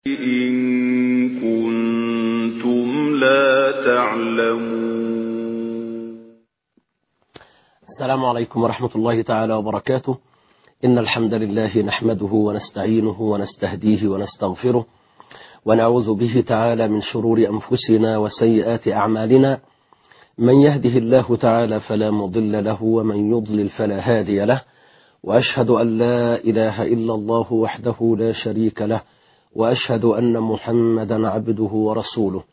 إِن كُنتُمْ لَا تَعْلَمُونَ السلام عليكم ورحمة الله تعالى وبركاته إن الحمد لله نحمده ونستعينه ونستهديه ونستغفره ونعوذ به تعالى من شرور أنفسنا وسيئات أعمالنا من يهده الله تعالى فلا مضل له ومن يضلل فلا هادي له وأشهد أن لا إله إلا الله وحده لا شريك له وأشهد أن محمدا عبده ورسوله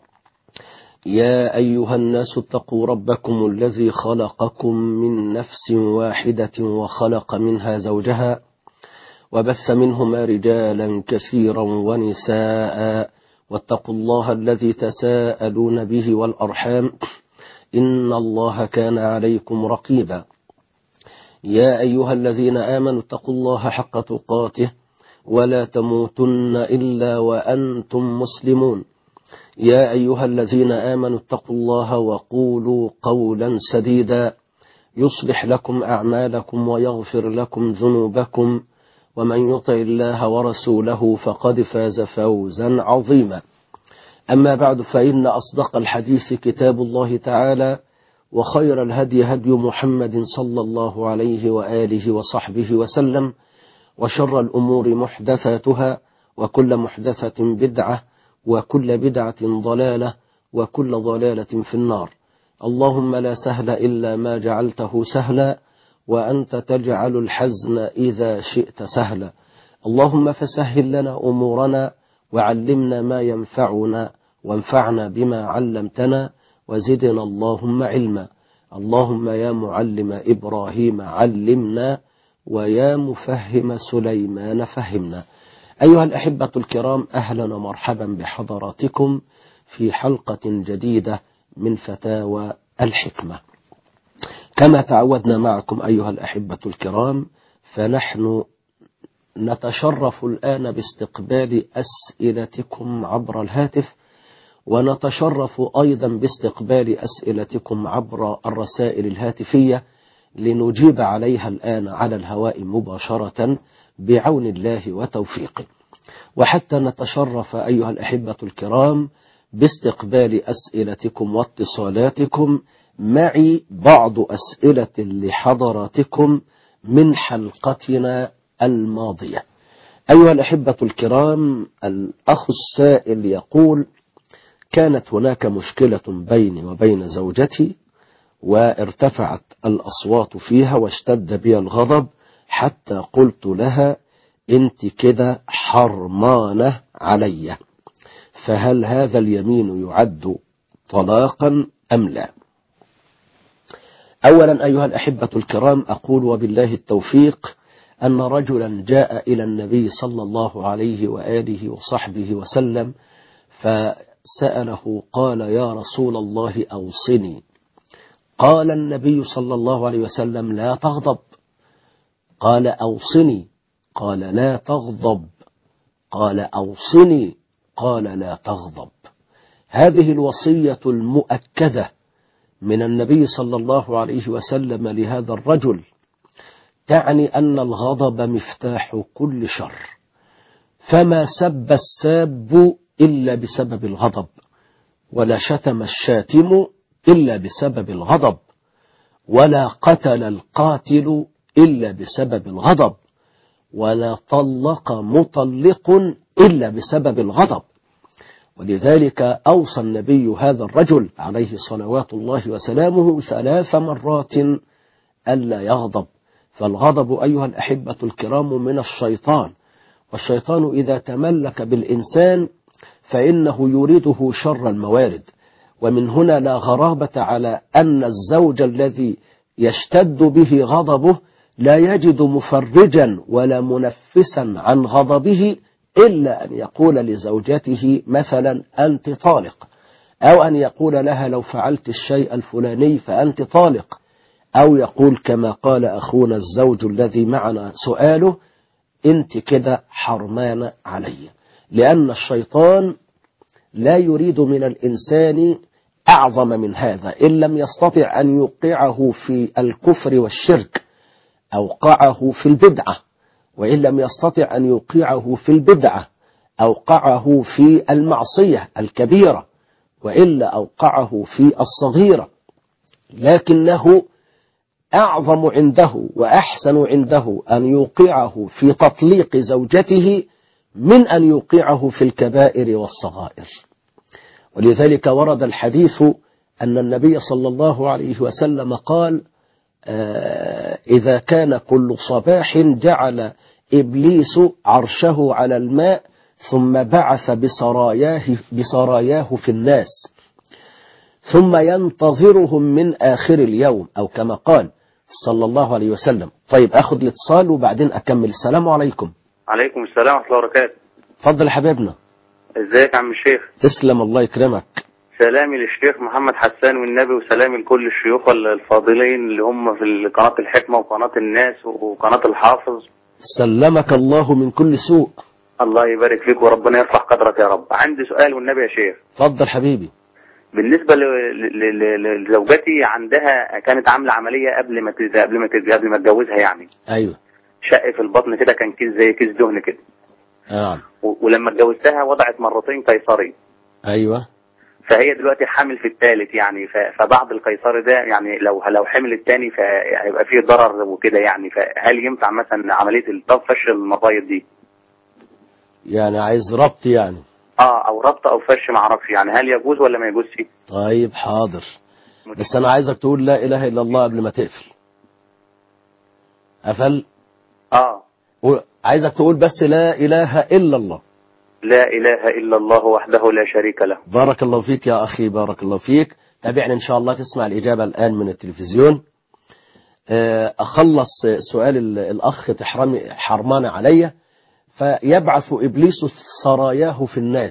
يا أيها الناس اتقوا ربكم الذي خلقكم من نفس واحدة وخلق منها زوجها وبث منهما رجالا كثيرا ونساء واتقوا الله الذي تساءلون به والأرحام إن الله كان عليكم رقيبا يا أيها الذين آمنوا اتقوا الله حق تقاته ولا تموتن إلا وأنتم مسلمون يا أيها الذين آمنوا اتقوا الله وقولوا قولا سديدا يصلح لكم أعمالكم ويغفر لكم ذنوبكم ومن يطع الله ورسوله فقد فاز فوزا عظيما أما بعد فإن أصدق الحديث كتاب الله تعالى وخير الهدي هدي محمد صلى الله عليه وآله وصحبه وسلم وشر الأمور محدثاتها وكل محدثة بدعة وكل بدعة ضلالة وكل ضلالة في النار اللهم لا سهل إلا ما جعلته سهلا وأنت تجعل الحزن إذا شئت سهلا اللهم فسهل لنا أمورنا وعلمنا ما ينفعنا وانفعنا بما علمتنا وزدنا اللهم علما اللهم يا معلم إبراهيم علمنا ويا مفهم سليمان فهمنا أيها الأحبة الكرام أهلا ومرحبا بحضراتكم في حلقة جديدة من فتاوى الحكمة كما تعودنا معكم أيها الأحبة الكرام فنحن نتشرف الآن باستقبال أسئلتكم عبر الهاتف ونتشرف أيضا باستقبال أسئلتكم عبر الرسائل الهاتفية لنجيب عليها الآن على الهواء مباشرة بعون الله وتوفيقه وحتى نتشرف أيها الأحبة الكرام باستقبال أسئلتكم واتصالاتكم معي بعض أسئلة لحضراتكم من حلقتنا الماضية أيها الأحبة الكرام الأخ السائل يقول كانت هناك مشكلة بيني وبين زوجتي وارتفعت الأصوات فيها واشتد بي الغضب حتى قلت لها انت كده حرمانة علي فهل هذا اليمين يعد طلاقا أم لا أولا أيها الأحبة الكرام أقول وبالله التوفيق أن رجلا جاء إلى النبي صلى الله عليه وآله وصحبه وسلم فسأله قال يا رسول الله أوصني قال النبي صلى الله عليه وسلم لا تغضب قال أوصني قال لا تغضب قال أوصني قال لا تغضب هذه الوصية المؤكدة من النبي صلى الله عليه وسلم لهذا الرجل تعني أن الغضب مفتاح كل شر فما سب الساب إلا بسبب الغضب ولا شتم الشاتم إلا بسبب الغضب ولا قتل القاتل إلا بسبب الغضب ولا طلق مطلق إلا بسبب الغضب ولذلك أوصى النبي هذا الرجل عليه صلوات الله وسلامه ثلاث مرات ألا يغضب فالغضب أيها الأحبة الكرام من الشيطان والشيطان إذا تملك بالإنسان فإنه يريده شر الموارد ومن هنا لا غرابة على أن الزوج الذي يشتد به غضبه لا يجد مفرجا ولا منفسا عن غضبه إلا أن يقول لزوجته مثلا أنت طالق أو أن يقول لها لو فعلت الشيء الفلاني فأنت طالق أو يقول كما قال أخونا الزوج الذي معنا سؤاله أنت كده حرمان علي لأن الشيطان لا يريد من الإنسان أعظم من هذا إن لم يستطع أن يوقعه في الكفر والشرك أوقعه في البدعة وإن لم يستطع أن يوقعه في البدعة أوقعه في المعصية الكبيرة وإلا أوقعه في الصغيرة لكنه أعظم عنده وأحسن عنده أن يوقعه في تطليق زوجته من أن يوقعه في الكبائر والصغائر ولذلك ورد الحديث أن النبي صلى الله عليه وسلم قال آه إذا كان كل صباح جعل إبليس عرشه على الماء ثم بعث بسراياه, بسراياه في الناس ثم ينتظرهم من آخر اليوم أو كما قال صلى الله عليه وسلم طيب أخذ الاتصال وبعدين أكمل السلام عليكم عليكم السلام ورحمة الله وبركاته تفضل حبيبنا ازيك يا عم الشيخ تسلم الله يكرمك سلامي للشيخ محمد حسان والنبي وسلامي لكل الشيوخ الفاضلين اللي هم في قناة الحكمة وقناة الناس وقناة الحافظ سلمك الله من كل سوء الله يبارك فيك وربنا يرفع قدرك يا رب عندي سؤال والنبي يا شيخ تفضل حبيبي بالنسبة لزوجتي عندها كانت عاملة عملية قبل ما قبل ما قبل ما اتجوزها يعني أيوه شق في البطن كده كان كيس زي كيس دهن كده نعم ولما اتجوزتها وضعت مرتين قيصري أيوه فهي دلوقتي حامل في الثالث يعني فبعد القيصري ده يعني لو لو حمل الثاني فهيبقى فيه ضرر وكده يعني فهل ينفع مثلا عمليه فش المبايض دي؟ يعني عايز ربط يعني اه او ربط او فش ما اعرفش يعني هل يجوز ولا ما يجوزش؟ طيب حاضر بس انا عايزك تقول لا اله الا الله قبل ما تقفل قفل اه عايزك تقول بس لا اله الا الله لا إله إلا الله وحده لا شريك له بارك الله فيك يا أخي بارك الله فيك تابعني إن شاء الله تسمع الإجابة الآن من التلفزيون أخلص سؤال الأخ تحرمي حرمان علي فيبعث إبليس سراياه في الناس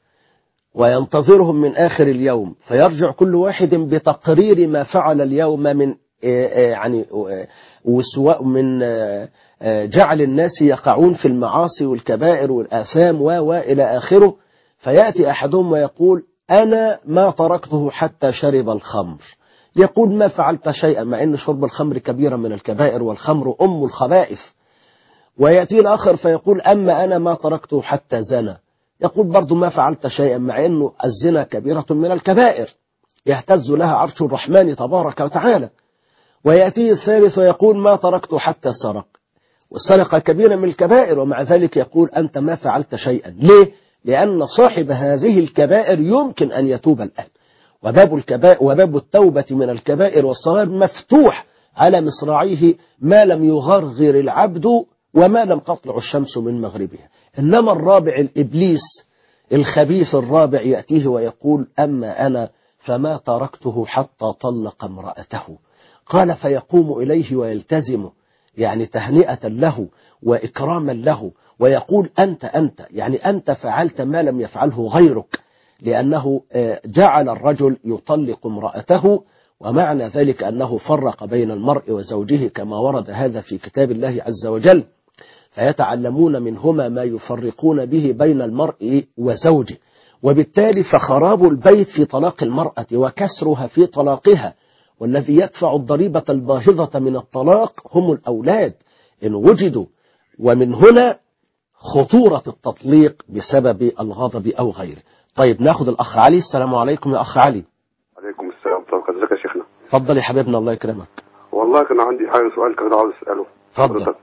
وينتظرهم من آخر اليوم فيرجع كل واحد بتقرير ما فعل اليوم من يعني وسواء من جعل الناس يقعون في المعاصي والكبائر والآثام و إلى آخره فيأتي أحدهم ويقول أنا ما تركته حتى شرب الخمر يقول ما فعلت شيئا مع أن شرب الخمر كبيرة من الكبائر والخمر أم الخبائث ويأتي الآخر فيقول أما أنا ما تركته حتى زنى يقول برضو ما فعلت شيئا مع أنه الزنا كبيرة من الكبائر يهتز لها عرش الرحمن تبارك وتعالى ويأتيه الثالث ويقول ما تركت حتى سرق والسرقة كبيرة من الكبائر ومع ذلك يقول أنت ما فعلت شيئا ليه؟ لأن صاحب هذه الكبائر يمكن أن يتوب الآن وباب, الكبائر وباب التوبة من الكبائر والصغائر مفتوح على مصراعيه ما لم يغرغر العبد وما لم تطلع الشمس من مغربها إنما الرابع الإبليس الخبيث الرابع يأتيه ويقول أما أنا فما تركته حتى طلق امرأته قال فيقوم إليه ويلتزمه يعني تهنئة له وإكراما له ويقول أنت أنت يعني أنت فعلت ما لم يفعله غيرك لأنه جعل الرجل يطلق امرأته ومعنى ذلك أنه فرق بين المرء وزوجه كما ورد هذا في كتاب الله عز وجل فيتعلمون منهما ما يفرقون به بين المرء وزوجه وبالتالي فخراب البيت في طلاق المرأة وكسرها في طلاقها والذي يدفع الضريبة الباهظة من الطلاق هم الأولاد إن وجدوا ومن هنا خطورة التطليق بسبب الغضب أو غيره طيب ناخد الأخ علي السلام عليكم يا أخ علي عليكم السلام ورحمة الله ازيك يا شيخنا اتفضل يا حبيبنا الله يكرمك والله كان عندي حاجة سؤال كان عاوز أسأله اتفضل حضرتك.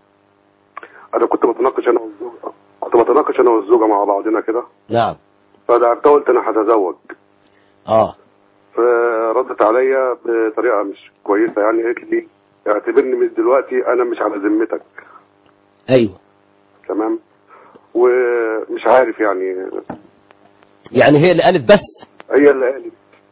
أنا كنت بتناقش أنا والزوجة كنت بتناقش أنا والزوجة مع بعضنا كده نعم فدعبتها قلت أنا هتزوج اه فردت عليا بطريقة مش كويسة يعني قالت لي اعتبرني من دلوقتي أنا مش على ذمتك ايوه تمام ومش عارف يعني يعني هي اللي قالت بس هي اللي قالت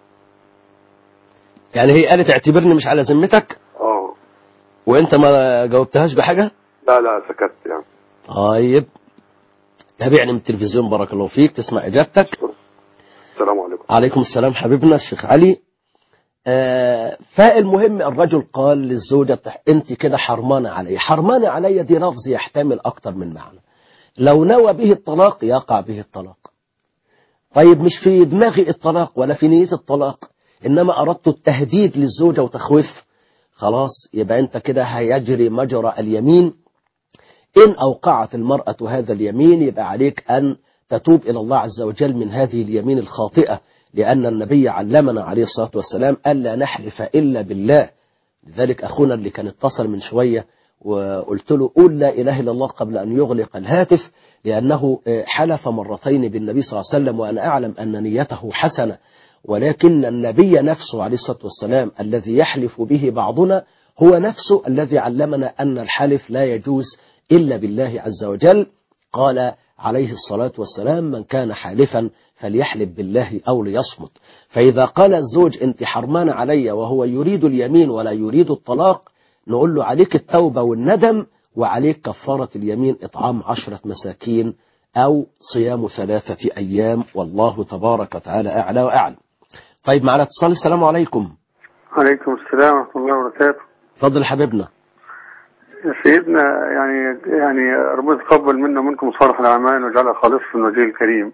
يعني هي قالت اعتبرني مش على ذمتك اه وانت ما جاوبتهاش بحاجة لا لا سكت يعني طيب تابعني من التلفزيون بارك الله فيك تسمع اجابتك السلام عليكم عليكم السلام حبيبنا الشيخ علي آه فالمهم الرجل قال للزوجة انت كده حرمانة علي حرمانة علي دي لفظ يحتمل اكتر من معنى لو نوى به الطلاق يقع به الطلاق طيب مش في دماغي الطلاق ولا في نية الطلاق انما اردت التهديد للزوجة وتخويف خلاص يبقى انت كده هيجري مجرى اليمين إن أوقعت المرأة هذا اليمين يبقى عليك أن تتوب إلى الله عز وجل من هذه اليمين الخاطئة لأن النبي علمنا عليه الصلاة والسلام ألا نحلف إلا بالله لذلك أخونا اللي كان اتصل من شوية وقلت له قول لا إله إلا الله قبل أن يغلق الهاتف لأنه حلف مرتين بالنبي صلى الله عليه وسلم وأنا أعلم أن نيته حسنة ولكن النبي نفسه عليه الصلاة والسلام الذي يحلف به بعضنا هو نفسه الذي علمنا أن الحلف لا يجوز إلا بالله عز وجل قال عليه الصلاة والسلام من كان حالفا فليحلف بالله أو ليصمت فإذا قال الزوج أنت حرمان علي وهو يريد اليمين ولا يريد الطلاق نقول له عليك التوبة والندم وعليك كفارة اليمين إطعام عشرة مساكين أو صيام ثلاثة أيام والله تبارك وتعالى أعلى وأعلم طيب معنا اتصال السلام عليكم عليكم السلام ورحمة الله وبركاته فضل حبيبنا يا سيدنا يعني يعني ربنا يتقبل منا ومنكم صالح الأعمال ويجعلها خالصة من وجهه الكريم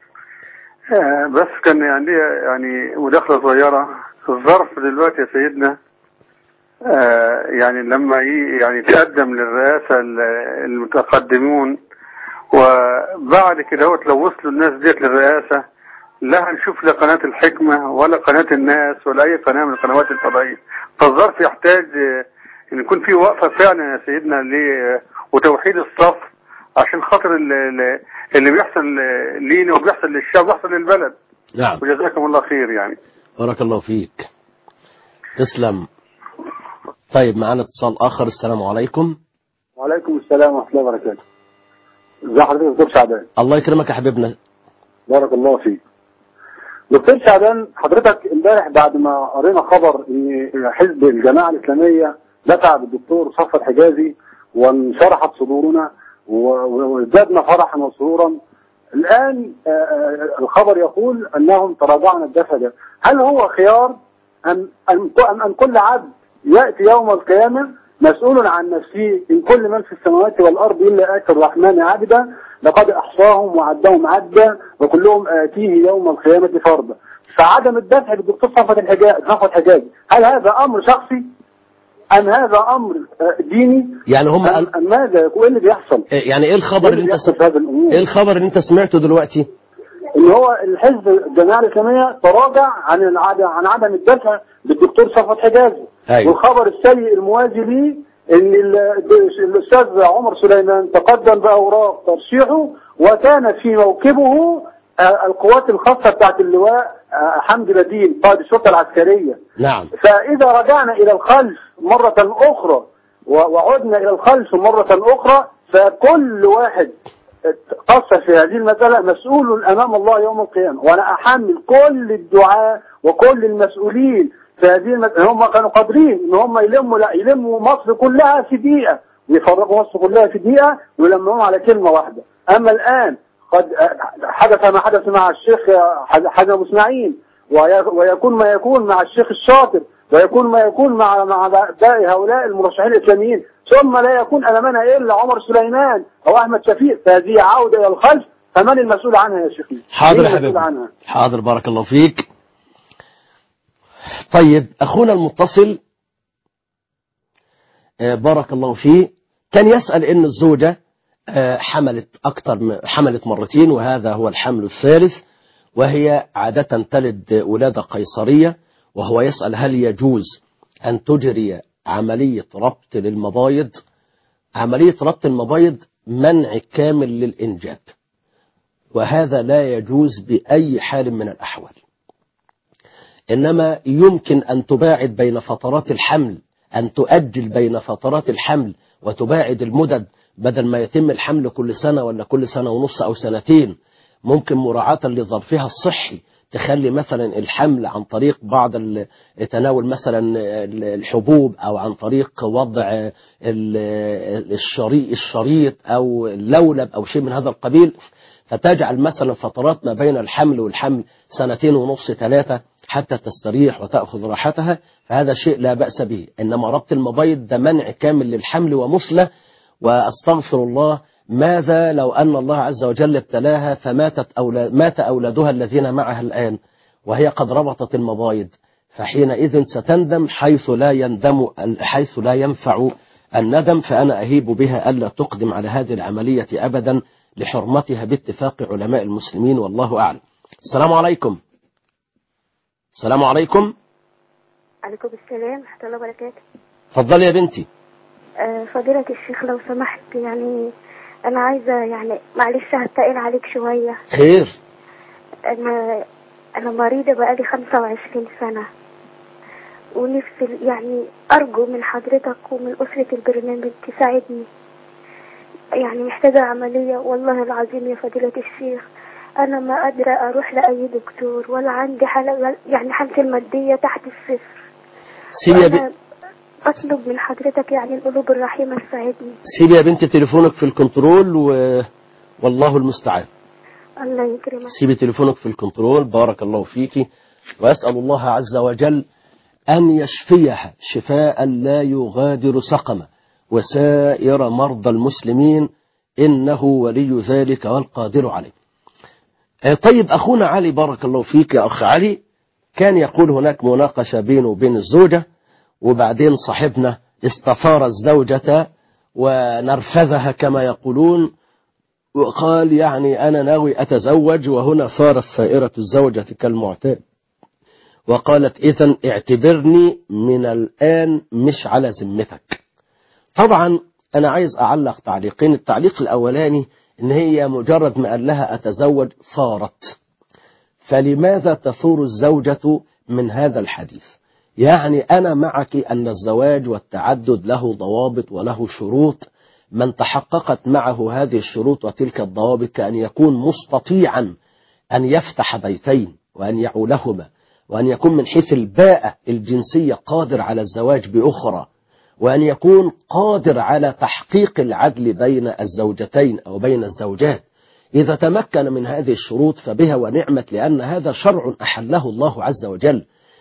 آه، بس كان عندي يعني مداخلة صغيرة الظرف دلوقتي يا سيدنا آه، يعني لما ي- يعني تقدم للرئاسة ال- المتقدمون وبعد كده هو لو وصلوا الناس ديت للرئاسة لا هنشوف لا قناة الحكمة ولا قناة الناس ولا أي قناة من القنوات الفضائية فالظرف يحتاج آه، ان يكون في وقفة فعلا يا سيدنا ل- وتوحيد الصف عشان خاطر ال- ال- اللي بيحصل لينا وبيحصل للشعب وبيحصل للبلد نعم وجزاكم الله خير يعني بارك الله فيك تسلم طيب معنا اتصال آخر السلام عليكم وعليكم السلام ورحمة الله وبركاته. ازي حضرتك يا دكتور شعبان؟ الله يكرمك يا حبيبنا بارك الله فيك. دكتور شعبان حضرتك امبارح بعد ما قرينا خبر ان حزب الجماعة الإسلامية دفع بالدكتور صفوت حجازي وانشرحت صدورنا و- و- وازدادنا فرحا وسرورا الآن آه، آه، الخبر يقول أنهم تراجعنا الدفع ده هل هو خيار أم أم أم أن كل عبد يأتي يوم القيامة مسؤول عن نفسه إن كل من في السماوات والأرض إلا آتي الرحمن عبدا لقد أحصاهم وعدهم عدا وكلهم آتيه يوم القيامة فردا فعدم الدفع بالدكتور صفوت الحجاز صفوت حجازي هل هذا أمر شخصي أم هذا أمر آه، ديني يعني هم أم أم ماذا يكون إيه اللي بيحصل؟ يعني ايه الخبر إيه اللي اللي انت بيحصل في هذه الأمور؟ ايه الخبر اللي انت سمعته دلوقتي ان هو الحزب الجماعه الاسلاميه تراجع عن العد- عن عدم الدفع بالدكتور صفوت حجازي أيوة. والخبر السيء الموازي ليه ان ال- الاستاذ عمر سليمان تقدم باوراق ترشيحه وكان في موكبه آه، القوات الخاصه بتاعت اللواء آه، حمدي بديل قائد الشرطه العسكريه نعم فإذا رجعنا إلى الخلف مرة أخرى و- وعدنا إلى الخلف مرة أخرى فكل واحد قص في هذه المسألة مسؤول أمام الله يوم القيامة وأنا أحمل كل الدعاء وكل المسؤولين في هذه المسألة هم كانوا قادرين إن هم يلموا لا يلموا مصر كلها في دقيقة ويفرقوا مصر كلها في دقيقة ويلموهم على كلمة واحدة أما الآن قد حدث ما حدث مع الشيخ حاج أبو إسماعيل وي- ويكون ما يكون مع الشيخ الشاطر ويكون ما يكون مع مع باقي هؤلاء المرشحين الاسلاميين ثم لا يكون امامنا الا عمر سليمان او احمد شفيق فهذه عوده الى الخلف فمن المسؤول عنها يا شيخنا؟ حاضر مين يا المسؤول حبيبي عنها؟ حاضر بارك الله فيك طيب أخونا المتصل آه، بارك الله فيه كان يسأل إن الزوجة آه، حملت أكثر م- حملت مرتين وهذا هو الحمل الثالث وهي عادة تلد ولادة قيصرية وهو يسأل هل يجوز أن تجري عملية ربط للمبايض عملية ربط المبايض منع كامل للإنجاب وهذا لا يجوز بأي حال من الأحوال إنما يمكن أن تباعد بين فترات الحمل أن تؤجل بين فترات الحمل وتباعد المدد بدل ما يتم الحمل كل سنة ولا كل سنة ونص أو سنتين ممكن مراعاة لظرفها الصحي تخلي مثلا الحمل عن طريق بعض ال- تناول مثلا ال- الحبوب أو عن طريق وضع ال- الشريط, الشريط أو اللولب أو شيء من هذا القبيل فتجعل مثلا فترات ما بين الحمل والحمل سنتين ونص ثلاثة حتى تستريح وتأخذ راحتها فهذا شيء لا بأس به إنما ربط المبيض ده منع كامل للحمل ومثلة وأستغفر الله ماذا لو أن الله عز وجل ابتلاها فماتت أولاد مات أولادها الذين معها الآن وهي قد ربطت المبايض فحينئذ ستندم حيث لا يندم حيث لا ينفع الندم فأنا أهيب بها ألا تقدم على هذه العملية أبدا لحرمتها باتفاق علماء المسلمين والله أعلم السلام عليكم السلام عليكم عليكم السلام ورحمة الله وبركاته تفضلي يا بنتي آه، فضيلة الشيخ لو سمحت يعني أنا عايزة يعني معلش هتقل عليك شوية خير أنا أنا مريضة بقالي 25 سنة ونفسي يعني أرجو من حضرتك ومن أسرة البرنامج تساعدني يعني محتاجة عملية والله العظيم يا فضيلة الشيخ أنا ما قادرة أروح لأي دكتور ولا عندي حالة يعني حالتي المادية تحت الصفر سيبي يا, وأنا ب... أطلب من حضرتك يعني القلوب الرحيمة تساعدني سيبي يا بنتي تليفونك في الكنترول و... والله المستعان الله يكرمك سيبي تليفونك في الكنترول بارك الله فيك وأسأل الله عز وجل أن يشفيها شفاء لا يغادر سقما وسائر مرضى المسلمين إنه ولي ذلك والقادر عليه آه، طيب أخونا علي بارك الله فيك يا أخ علي كان يقول هناك مناقشة بينه وبين الزوجة وبعدين صاحبنا استثار الزوجة ونرفزها كما يقولون وقال يعني أنا ناوي أتزوج وهنا صارت سائرة الزوجة كالمعتاد وقالت إذا اعتبرني من الآن مش على ذمتك طبعا أنا عايز أعلق تعليقين التعليق الأولاني إن هي مجرد ما قال لها أتزوج صارت فلماذا تثور الزوجة من هذا الحديث يعني أنا معك أن الزواج والتعدد له ضوابط وله شروط من تحققت معه هذه الشروط وتلك الضوابط كأن يكون مستطيعا أن يفتح بيتين وأن يعولهما وأن يكون من حيث الباءة الجنسية قادر على الزواج بأخرى وأن يكون قادر على تحقيق العدل بين الزوجتين أو بين الزوجات إذا تمكن من هذه الشروط فبها ونعمت لأن هذا شرع أحله الله عز وجل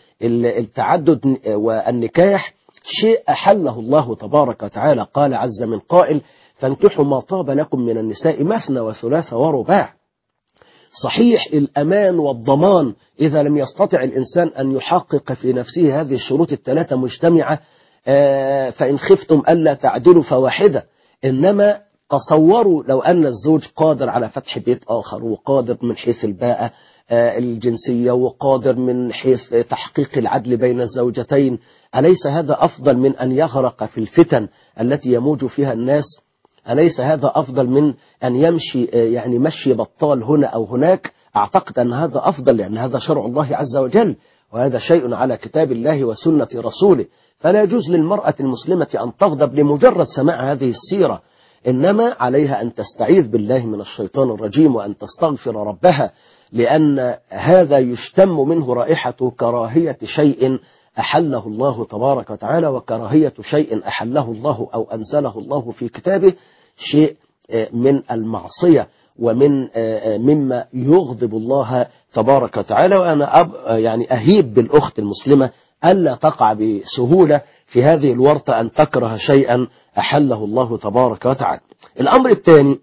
التعدد والنكاح شيء أحله الله تبارك وتعالى قال عز من قائل فانكحوا ما طاب لكم من النساء مثنى وثلاث ورباع صحيح الأمان والضمان إذا لم يستطع الإنسان أن يحقق في نفسه هذه الشروط الثلاثة مجتمعة فإن خفتم ألا تعدلوا فواحدة إنما تصوروا لو أن الزوج قادر على فتح بيت آخر وقادر من حيث الباءة الجنسية وقادر من حيث تحقيق العدل بين الزوجتين أليس هذا أفضل من أن يغرق في الفتن التي يموج فيها الناس أليس هذا أفضل من أن يمشي يعني مشي بطال هنا أو هناك أعتقد أن هذا أفضل لأن هذا شرع الله عز وجل وهذا شيء على كتاب الله وسنة رسوله فلا يجوز للمرأة المسلمة أن تغضب لمجرد سماع هذه السيرة إنما عليها أن تستعيذ بالله من الشيطان الرجيم وأن تستغفر ربها لأن هذا يشتم منه رائحة كراهية شيء أحله الله تبارك وتعالى وكراهية شيء أحله الله أو أنزله الله في كتابه شيء من المعصية ومن مما يغضب الله تبارك وتعالى وأنا أب يعني أهيب بالأخت المسلمة ألا تقع بسهولة في هذه الورطة أن تكره شيئا أحله الله تبارك وتعالى الأمر الثاني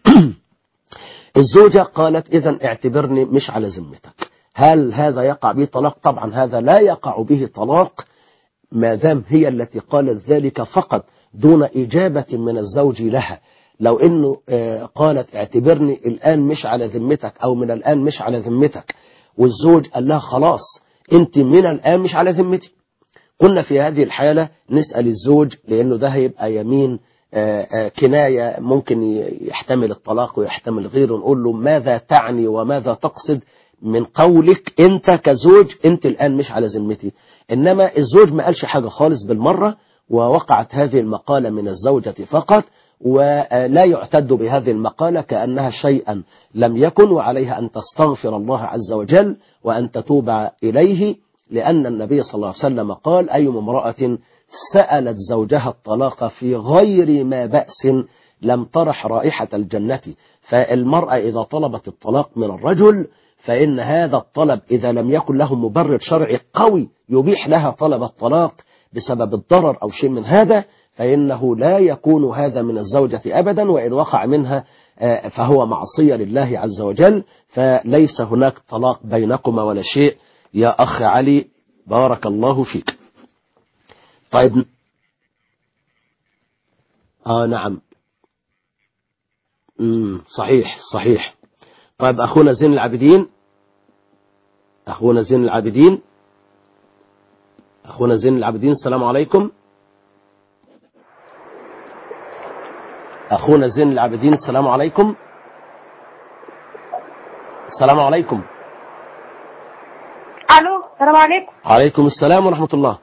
الزوجة قالت إذا اعتبرني مش على ذمتك هل هذا يقع به طلاق طبعا هذا لا يقع به طلاق ما دام هي التي قالت ذلك فقط دون إجابة من الزوج لها لو إنه قالت اعتبرني الآن مش على ذمتك أو من الآن مش على ذمتك والزوج قال لها خلاص أنت من الآن مش على ذمتي قلنا في هذه الحالة نسأل الزوج لأنه ده هيبقى يمين كناية ممكن يحتمل الطلاق ويحتمل غيره نقول له ماذا تعني وماذا تقصد من قولك انت كزوج انت الان مش على ذمتي انما الزوج ما قالش حاجة خالص بالمرة ووقعت هذه المقالة من الزوجة فقط ولا يعتد بهذه المقالة كأنها شيئا لم يكن وعليها أن تستغفر الله عز وجل وأن تتوب إليه لأن النبي صلى الله عليه وسلم قال أي امرأة سألت زوجها الطلاق في غير ما بأس لم ترح رائحة الجنة فالمرأة إذا طلبت الطلاق من الرجل فإن هذا الطلب إذا لم يكن له مبرر شرعي قوي يبيح لها طلب الطلاق بسبب الضرر أو شيء من هذا فإنه لا يكون هذا من الزوجة أبدا وإن وقع منها فهو معصية لله عز وجل فليس هناك طلاق بينكما ولا شيء يا أخ علي بارك الله فيك طيب اه نعم امم صحيح صحيح طيب اخونا زين العابدين اخونا زين العابدين اخونا زين العابدين السلام عليكم اخونا زين العابدين السلام عليكم السلام عليكم الو السلام عليكم عليكم السلام ورحمة الله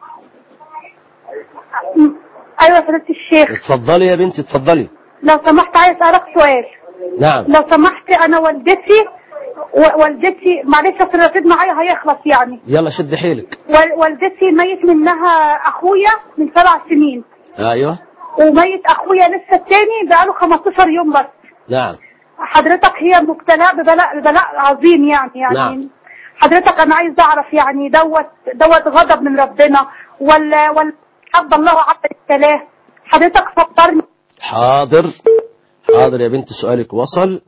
ايوه يا فضيله الشيخ اتفضلي يا بنتي اتفضلي لو سمحت عايز اسالك سؤال نعم لو سمحت انا والدتي و- والدتي معلش اصل الرصيد معايا هيخلص يعني يلا شد حيلك وال- والدتي ميت منها اخويا من سبع سنين ايوه وميت اخويا لسه التاني بقاله 15 يوم بس نعم حضرتك هي مبتلى ببلاء ببلاء عظيم يعني يعني نعم. حضرتك انا عايز اعرف يعني دوت دوت غضب من ربنا ولا ولا حب الله عز وجل حضرتك فكرني حاضر حاضر يا بنت سؤالك وصل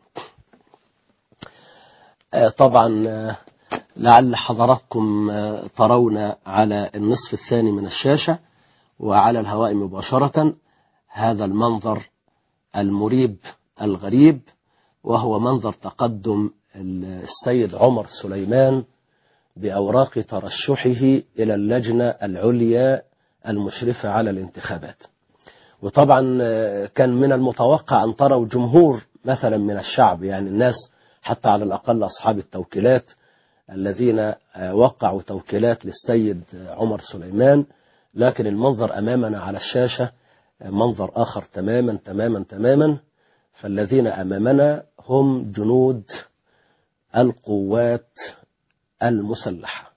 آه، طبعا آه، لعل حضراتكم آه، ترون على النصف الثاني من الشاشة وعلى الهواء مباشرة هذا المنظر المريب الغريب وهو منظر تقدم السيد عمر سليمان بأوراق ترشحه إلى اللجنة العليا المشرفة على الانتخابات وطبعا آه، كان من المتوقع أن تروا جمهور مثلا من الشعب يعني الناس حتى على الأقل أصحاب التوكيلات الذين آه، وقعوا توكيلات للسيد آه، عمر سليمان لكن المنظر أمامنا على الشاشة آه، منظر آخر تماما تماما تماما فالذين أمامنا هم جنود القوات المسلحة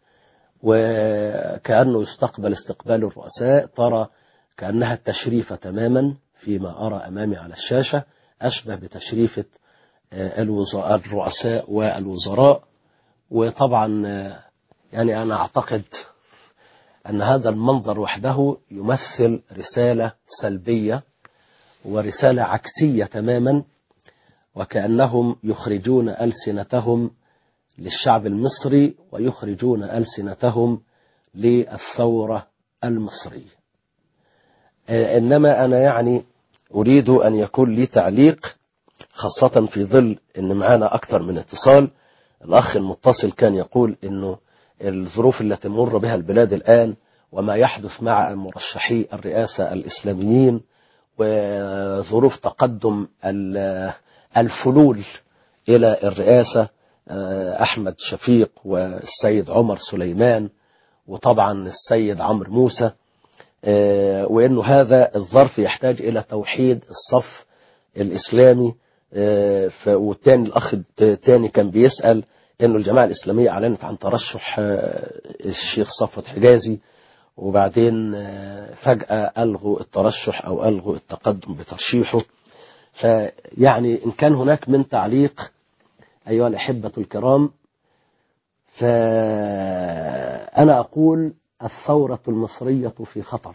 وكأنه يستقبل استقبال الرؤساء ترى كأنها التشريفة تماما فيما أرى أمامي على الشاشة أشبه بتشريفة آه، الوزراء الرؤساء والوزراء وطبعا آه، يعني أنا أعتقد أن هذا المنظر وحده يمثل رسالة سلبية ورسالة عكسية تماما وكأنهم يخرجون ألسنتهم للشعب المصري ويخرجون ألسنتهم للثورة المصرية آه، إنما أنا يعني أريد أن يكون لي تعليق خاصة في ظل أن معانا أكثر من اتصال الأخ المتصل كان يقول أنه الظروف التي تمر بها البلاد الآن وما يحدث مع مرشحي الرئاسة الإسلاميين وظروف تقدم ال- الفلول إلى الرئاسة آه، أحمد شفيق والسيد عمر سليمان وطبعا السيد عمرو موسى آه، وأنه هذا الظرف يحتاج إلى توحيد الصف الإسلامي آه، ف- والتاني الأخ التاني كان بيسأل أنه الجماعة الإسلامية أعلنت عن ترشح آه، الشيخ صفوت حجازي وبعدين آه، فجأة ألغوا الترشح أو ألغوا التقدم بترشيحه فيعني إن كان هناك من تعليق أيها الأحبة الكرام فأنا أقول الثورة المصرية في خطر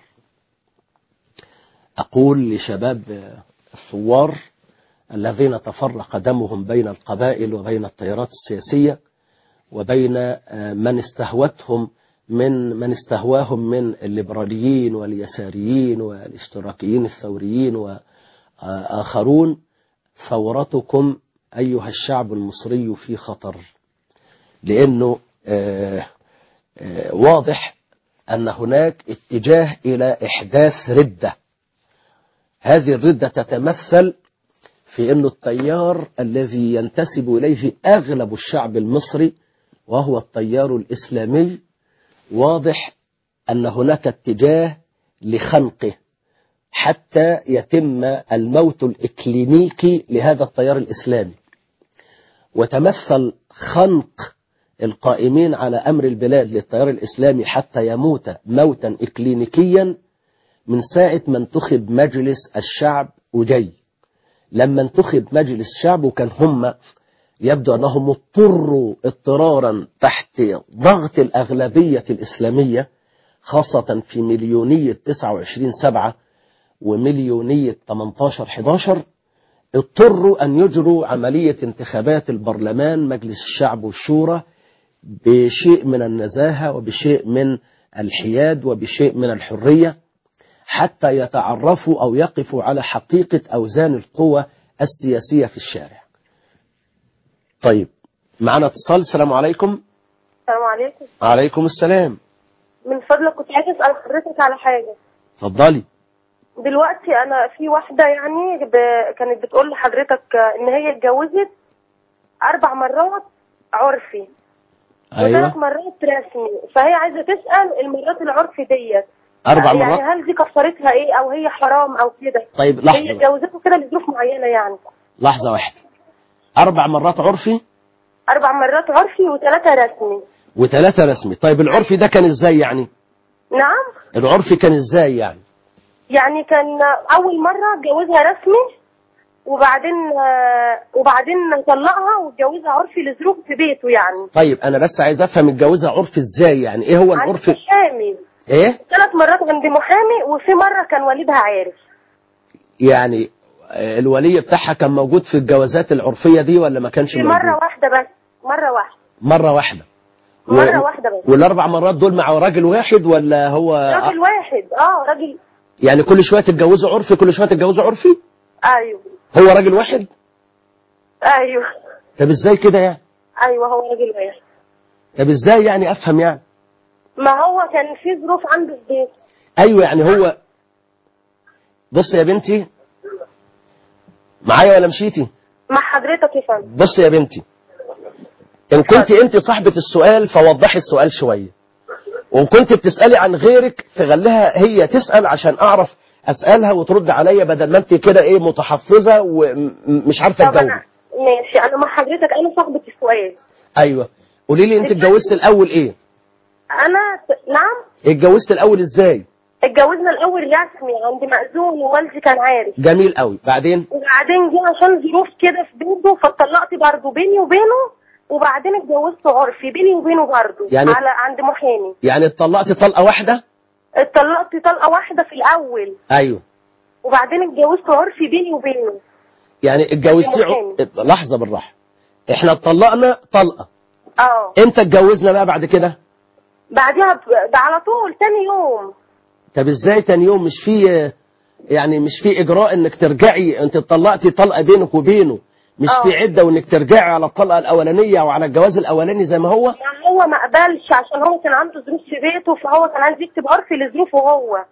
أقول لشباب الثوار الذين تفرق دمهم بين القبائل وبين التيارات السياسية وبين من استهوتهم من من استهواهم من الليبراليين واليساريين والاشتراكيين الثوريين وآخرون ثورتكم أيها الشعب المصري في خطر لأنه آه، آه، واضح أن هناك اتجاه إلى إحداث ردة هذه الردة تتمثل في أن التيار الذي ينتسب إليه أغلب الشعب المصري وهو التيار الإسلامي واضح أن هناك اتجاه لخنقه حتى يتم الموت الإكلينيكي لهذا التيار الإسلامي وتمثل خنق القائمين على أمر البلاد للتيار الإسلامي حتى يموت موتا إكلينيكيا من ساعة ما انتخب مجلس الشعب وجاي لما انتخب مجلس الشعب وكان هم يبدو أنهم اضطروا اضطرارا تحت ضغط الأغلبية الإسلامية خاصة في مليونية 29 سبعة ومليونية 18 11 اضطروا أن يجروا عملية انتخابات البرلمان مجلس الشعب والشورى بشيء من النزاهة وبشيء من الحياد وبشيء من الحرية حتى يتعرفوا أو يقفوا على حقيقة أوزان القوى السياسية في الشارع طيب معنا اتصال السلام عليكم السلام عليكم عليكم السلام من فضلك كنت عايزه اسال حضرتك على حاجه اتفضلي دلوقتي انا في واحده يعني ب... كانت بتقول لحضرتك ان هي اتجوزت اربع مرات عرفي وثلاث أيوة مرات رسمي فهي عايزه تسال المرات العرفي ديت أربع يعني مرات هل دي كفارتها ايه او هي حرام او كده طيب هي لحظة اتجوزته كده لظروف معينه يعني لحظة واحدة أربع مرات عرفي اربع مرات عرفي وثلاثه رسمي وثلاثة رسمي طيب العرفي ده كان ازاي يعني نعم العرفي كان ازاي يعني يعني كان اول مره اتجوزها رسمي وبعدين آه، وبعدين طلقها واتجوزها عرفي لظروف في بيته يعني طيب انا بس عايز افهم الجوازة عرفي ازاي يعني ايه هو عند العرف محامي ايه ثلاث مرات عند محامي وفي مره كان والدها عارف يعني آه، الولي بتاعها كان موجود في الجوازات العرفية دي ولا ما كانش في موجود مره واحده بس مره واحده مرة واحدة و- مره واحده بس والاربع مرات دول مع راجل واحد ولا هو راجل واحد اه راجل يعني كل شوية تتجوزوا عرفي كل شوية تتجوزوا عرفي ايوه هو راجل واحد ايوه طب ازاي كده يعني ايوه هو راجل واحد طب ازاي يعني افهم يعني ما هو كان في ظروف عنده في بيته ايوه يعني هو بص يا بنتي معايا ولا مشيتي مع حضرتك يا فندم بص يا بنتي ان كنت انت صاحبة السؤال فوضحي السؤال شوية وان كنت بتسألي عن غيرك فخليها هي تسأل عشان اعرف اسألها وترد عليا بدل ما انت كده ايه متحفظة ومش عارفة طب تجاوبي انا ماشي انا مع حضرتك انا صاحبه السؤال ايوه قولي لي انت اتجوزت الاول ايه انا ت- نعم اتجوزت الاول ازاي اتجوزنا الاول رسمي عند مأذون ووالدي كان عارف جميل قوي بعدين وبعدين جه عشان ظروف كده في بيته فاتطلقت برضه بيني وبينه وبعدين اتجوزت عرفي بيني وبينه برضه يعني- على عند محامي يعني اتطلقتي طلقة واحدة اتطلقت طلقه واحده في الاول ايوه وبعدين اتجوزت عرفي بيني وبينه يعني اتجوزتي عق... لحظة بالراحة احنا اتطلقنا طلقة اه امتى اتجوزنا بقى بعد كده بعدها ب... ده على طول تاني يوم طب ازاي تاني يوم مش في يعني مش في اجراء انك ترجعي انت اتطلقتي طلقة بينك وبينه مش آه. في عدة وانك ترجعي على الطلقة الاولانية او على الجواز الاولاني زي ما هو يعني هو ما قبلش عشان هو كان عنده ظروف في بيته فهو كان عايز يكتب عرفي لظروفه هو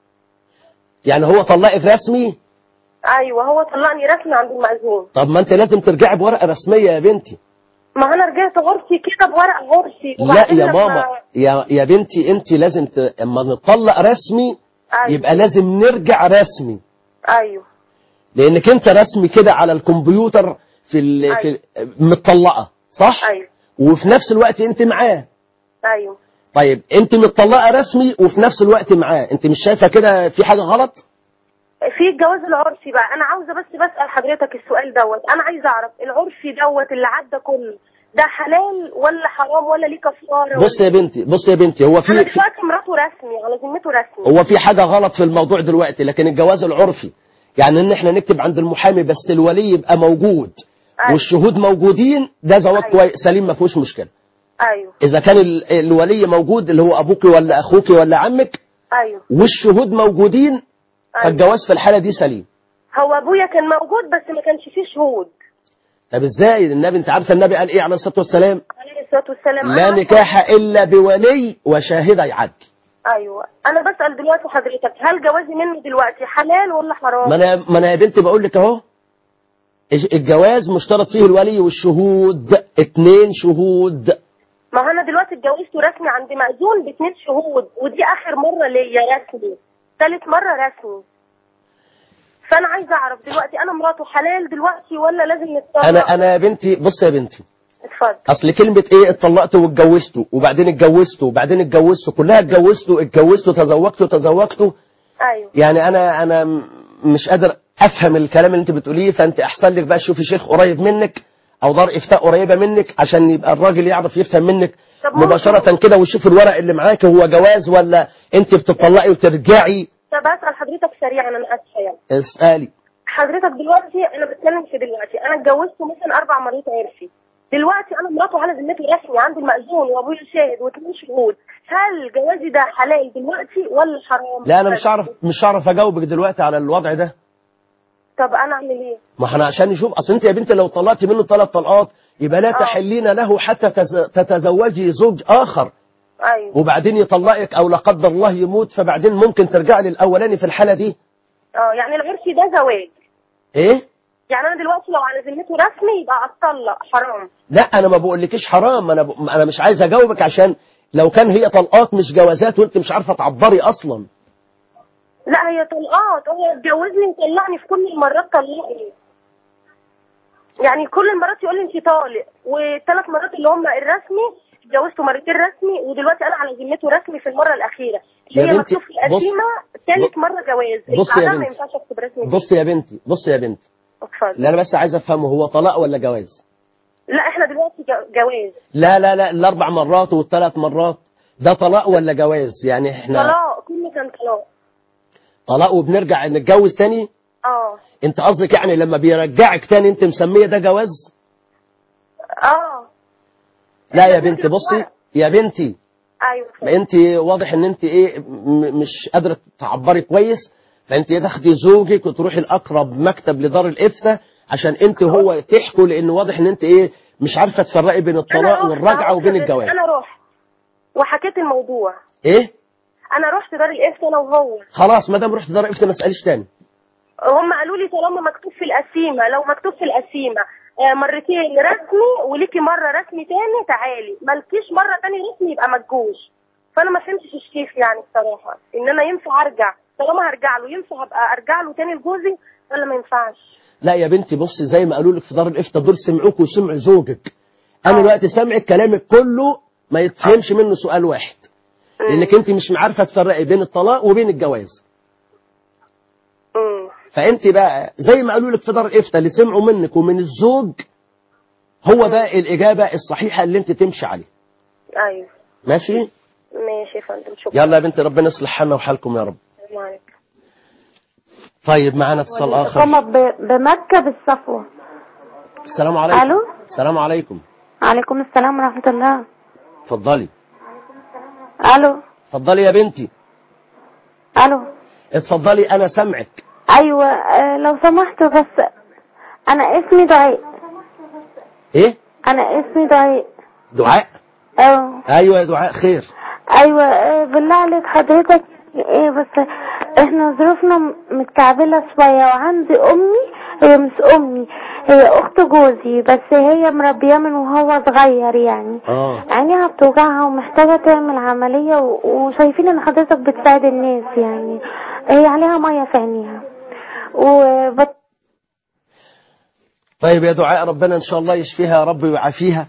يعني هو طلقك رسمي ايوه هو طلقني رسمي عند المأذون طب ما انت لازم ترجعي بورقة رسمية يا بنتي ما انا رجعت عرفي كده بورق عرفي لا وبعدين يا لما- ماما يا يا بنتي انت لازم ت... اما نطلق رسمي أيوة. يبقى لازم نرجع رسمي ايوه لانك انت رسمي كده على الكمبيوتر في ال... في متطلقه صح ايوه وفي نفس الوقت انت معاه ايوه طيب انت متطلقه رسمي وفي نفس الوقت معاه انت مش شايفه كده في حاجه غلط في الجواز العرفي بقى انا عاوزه بس بسال حضرتك السؤال دوت انا عايزه اعرف العرفي دوت اللي عدى كله ده حلال ولا حرام ولا ليه كفاره بص يا بنتي بص يا بنتي هو انا في, في دلوقتي مراته رسمي على ذمته رسمي هو في حاجه غلط في الموضوع دلوقتي لكن الجواز العرفي يعني ان احنا نكتب عند المحامي بس الولي يبقى موجود أيوة. والشهود موجودين ده زواج أيوة. كويس سليم ما فيهوش مشكله ايوه اذا كان ال- الولي موجود اللي هو ابوك ولا اخوك ولا عمك ايوه والشهود موجودين ايوه فالجواز في الحاله دي سليم هو ابويا كان موجود بس ما كانش فيه شهود طب ازاي النبي انت عارفه النبي قال ايه عليه الصلاه والسلام عليه الصلاه والسلام لا أنا- نكاح الا بولي وشاهدي عدل ايوه انا بسال دلوقتي حضرتك هل جوازي منه دلوقتي حلال ولا حرام ما انا ما انا يا بنتي بقول لك اهو الج- الجواز مشترط فيه الولي والشهود اتنين شهود ما هو انا دلوقتي اتجوزته رسمي عند مأذون باتنين شهود ودي اخر مره ليا رسمي ثالث مره رسمي فانا عايزه اعرف دلوقتي انا مراته حلال دلوقتي ولا لازم نتطلق انا انا يا بنتي بص يا بنتي اتفضل اصل كلمه ايه اتطلقت واتجوزته وبعدين اتجوزته وبعدين اتجوزته كلها اتجوزته اتجوزته تزوجته تزوجته ايوه يعني انا انا م- مش قادر افهم الكلام اللي انت بتقوليه فانت احسن لك بقى تشوفي شيخ قريب منك او دار افتاء قريبه منك عشان يبقى الراجل يعرف يفهم منك طب ممكن- مباشره كده ويشوف الورق اللي معاك هو جواز ولا انت بتطلقي وترجعي طب اسال حضرتك سريعا انا اسفه يعني اسالي حضرتك دلوقتي انا بتكلم في دلوقتي انا اتجوزته مثلا اربع مرات عرفي دلوقتي انا مراته على ذمته رسمي عند المأذون وابويا شاهد واثنين شهود هل جوازي ده حلال دلوقتي ولا حرام لا انا مش هعرف مش هعرف اجاوبك دلوقتي على الوضع ده طب انا اعمل ايه ما احنا عشان نشوف اصل انت يا بنت لو طلقتي منه ثلاث طلقات يبقى لا آه. تحلين له حتى تز- تتزوجي زوج اخر ايوه وبعدين يطلقك او لا قدر الله يموت فبعدين ممكن ترجعي للاولاني في الحاله دي اه يعني العرفي ده زواج ايه يعني انا دلوقتي لو على ذمته رسمي يبقى اتطلق حرام لا انا ما بقولكيش حرام انا ب... انا مش عايز اجاوبك عشان لو كان هي طلقات مش جوازات وانت مش عارفه تعبري اصلا لا هي طلقات هو اتجوزني وطلقني في كل المرات طلقني يعني كل المرات يقول لي انت طالق والثلاث مرات اللي هم الرسمي اتجوزته مرتين رسمي ودلوقتي انا على ذمته رسمي في المره الاخيره يا اللي هي بنتي، مكتوب في القسيمه ثالث بص- مره جواز اللي بصي يا بعدها ما بنتي. ينفعش اكتب رسمي بصي يا بنتي بصي يا بنتي اتفضل اللي انا بس عايز افهمه هو طلاق ولا جواز لا احنا دلوقتي جو- جواز لا لا لا الاربع مرات والثلاث مرات ده طلاق ولا جواز يعني احنا طلاق كله كان طلاق طلاق وبنرجع نتجوز تاني اه انت قصدك يعني لما بيرجعك تاني انت مسميه ده جواز اه لا يا بنتي بصي يا بنتي ايوه ما انت واضح ان انت ايه م- مش قادره تعبري كويس فانت يا تاخدي زوجك وتروحي الاقرب مكتب لدار الافتاء عشان انت هو تحكوا لان واضح ان انت ايه مش عارفه تفرقي بين الطلاق أنا رحت والرجعه أهو وبين كده، الجواز انا رحت وحكيت الموضوع ايه انا رحت دار الافتاء انا وهو خلاص ما دام رحت دار الافتاء ما اساليش تاني هم قالوا لي طالما مكتوب في القسيمه لو مكتوب في القسيمه آه، مرتين رسمي وليكي مره رسمي تاني تعالي مالكيش مره تاني رسمي يبقى ما تجوش فانا ما فهمتش الشيخ يعني بصراحه ان انا ينفع ارجع طالما هرجع له ينفع ابقى ارجع له تاني لجوزي ولا ما ينفعش لا يا بنتي بصي زي ما قالوا لك في دار الافتاء دول سمعوك وسمعوا زوجك انا دلوقتي سامعك كلامك كله ما يتفهمش منه سؤال واحد لانك انت مش عارفه تفرقي بين الطلاق وبين الجواز امم فانت بقى زي ما قالوا لك في دار الافتاء اللي سمعوا منك ومن الزوج هو ده الاجابه الصحيحه اللي انت تمشي عليه ايوه ماشي ماشي يا فندم شكرا يلا يا بنتي ربنا يصلح حالنا وحالكم يا رب السلام عليكم. طيب معانا اتصال اخر الإقامة ب- بمكة بالصفوة السلام عليكم ألو؟ السلام عليكم عليكم السلام ورحمة الله اتفضلي ألو اتفضلي يا بنتي ألو اتفضلي انا سامعك أيوة آه، لو سمحت بس أنا اسمي دعاء ايه أنا اسمي دعاء دعاء أه ايوه يا دعاء خير أيوة آه، بالله عليك حضرتك إيه بس إحنا ظروفنا م- متكعبلة شوية وعندي أمي هي مش أمي هي أخت جوزي بس هي مربية من وهو صغير يعني اه عينيها بتوجعها ومحتاجة تعمل عملية و- وشايفين ان حضرتك بتساعد الناس يعني هي عليها مية في عينيها وبت... طيب يا دعاء ربنا ان شاء الله يشفيها يا رب ويعافيها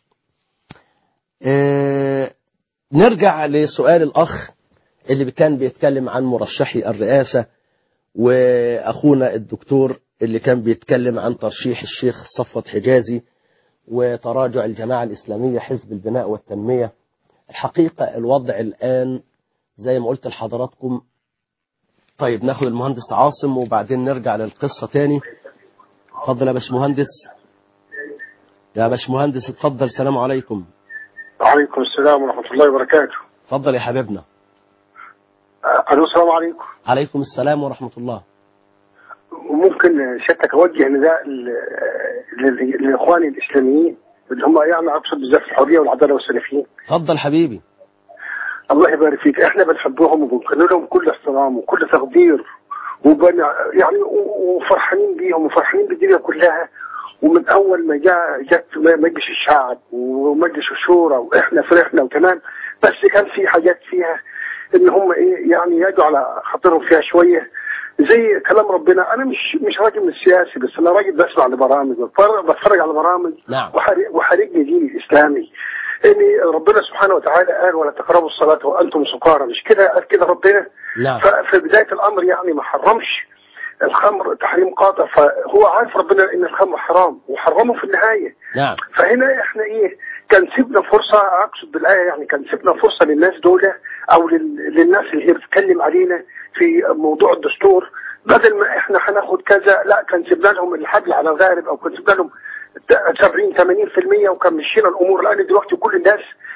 اه نرجع لسؤال الاخ اللي كان بيتكلم عن مرشحي الرئاسة واخونا الدكتور اللي كان بيتكلم عن ترشيح الشيخ صفوت حجازي وتراجع الجماعة الإسلامية حزب البناء والتنمية الحقيقة الوضع الآن زي ما قلت لحضراتكم طيب ناخد المهندس عاصم وبعدين نرجع للقصة تاني اتفضل يا باشمهندس يا باشمهندس اتفضل السلام عليكم وعليكم السلام ورحمة الله وبركاته اتفضل يا حبيبنا آه، ألو السلام عليكم عليكم السلام ورحمة الله وممكن سيادتك أوجه نداء ل- ل- للإخوان الإسلاميين اللي هم يعني أقصد بالذات الحرية والعدالة والسلفيين اتفضل حبيبي الله يبارك فيك احنا بنحبهم وبنكن لهم كل احترام وكل تقدير وبن يعني و- وفرحانين بيهم وفرحانين بالدنيا كلها ومن اول ما جاء جت مجلس الشعب ومجلس الشورى واحنا فرحنا وتمام بس كان في حاجات فيها ان هم ايه يعني يجوا على خاطرهم فيها شويه زي كلام ربنا انا مش مش راجل من السياسي بس انا راجل بسمع لبرامج بتفرج بتفرج على برامج نعم وحرق- وحرجني دين الاسلامي ان ربنا سبحانه وتعالى قال ولا تقربوا الصلاه وانتم سكارى مش كده قال كده ربنا نعم ففي بدايه الامر يعني ما حرمش الخمر تحريم قاطع فهو عارف ربنا ان الخمر حرام وحرمه في النهايه نعم فهنا احنا ايه كان سيبنا فرصه اقصد بالايه يعني كان سيبنا فرصه للناس دول او لل- للناس اللي هي بتتكلم علينا في موضوع الدستور بدل ما احنا هناخد كذا لا كان سيبنا لهم الحبل على الغارب او كان سيبنا لهم 70 80% وكان مشينا الامور لان دلوقتي كل الناس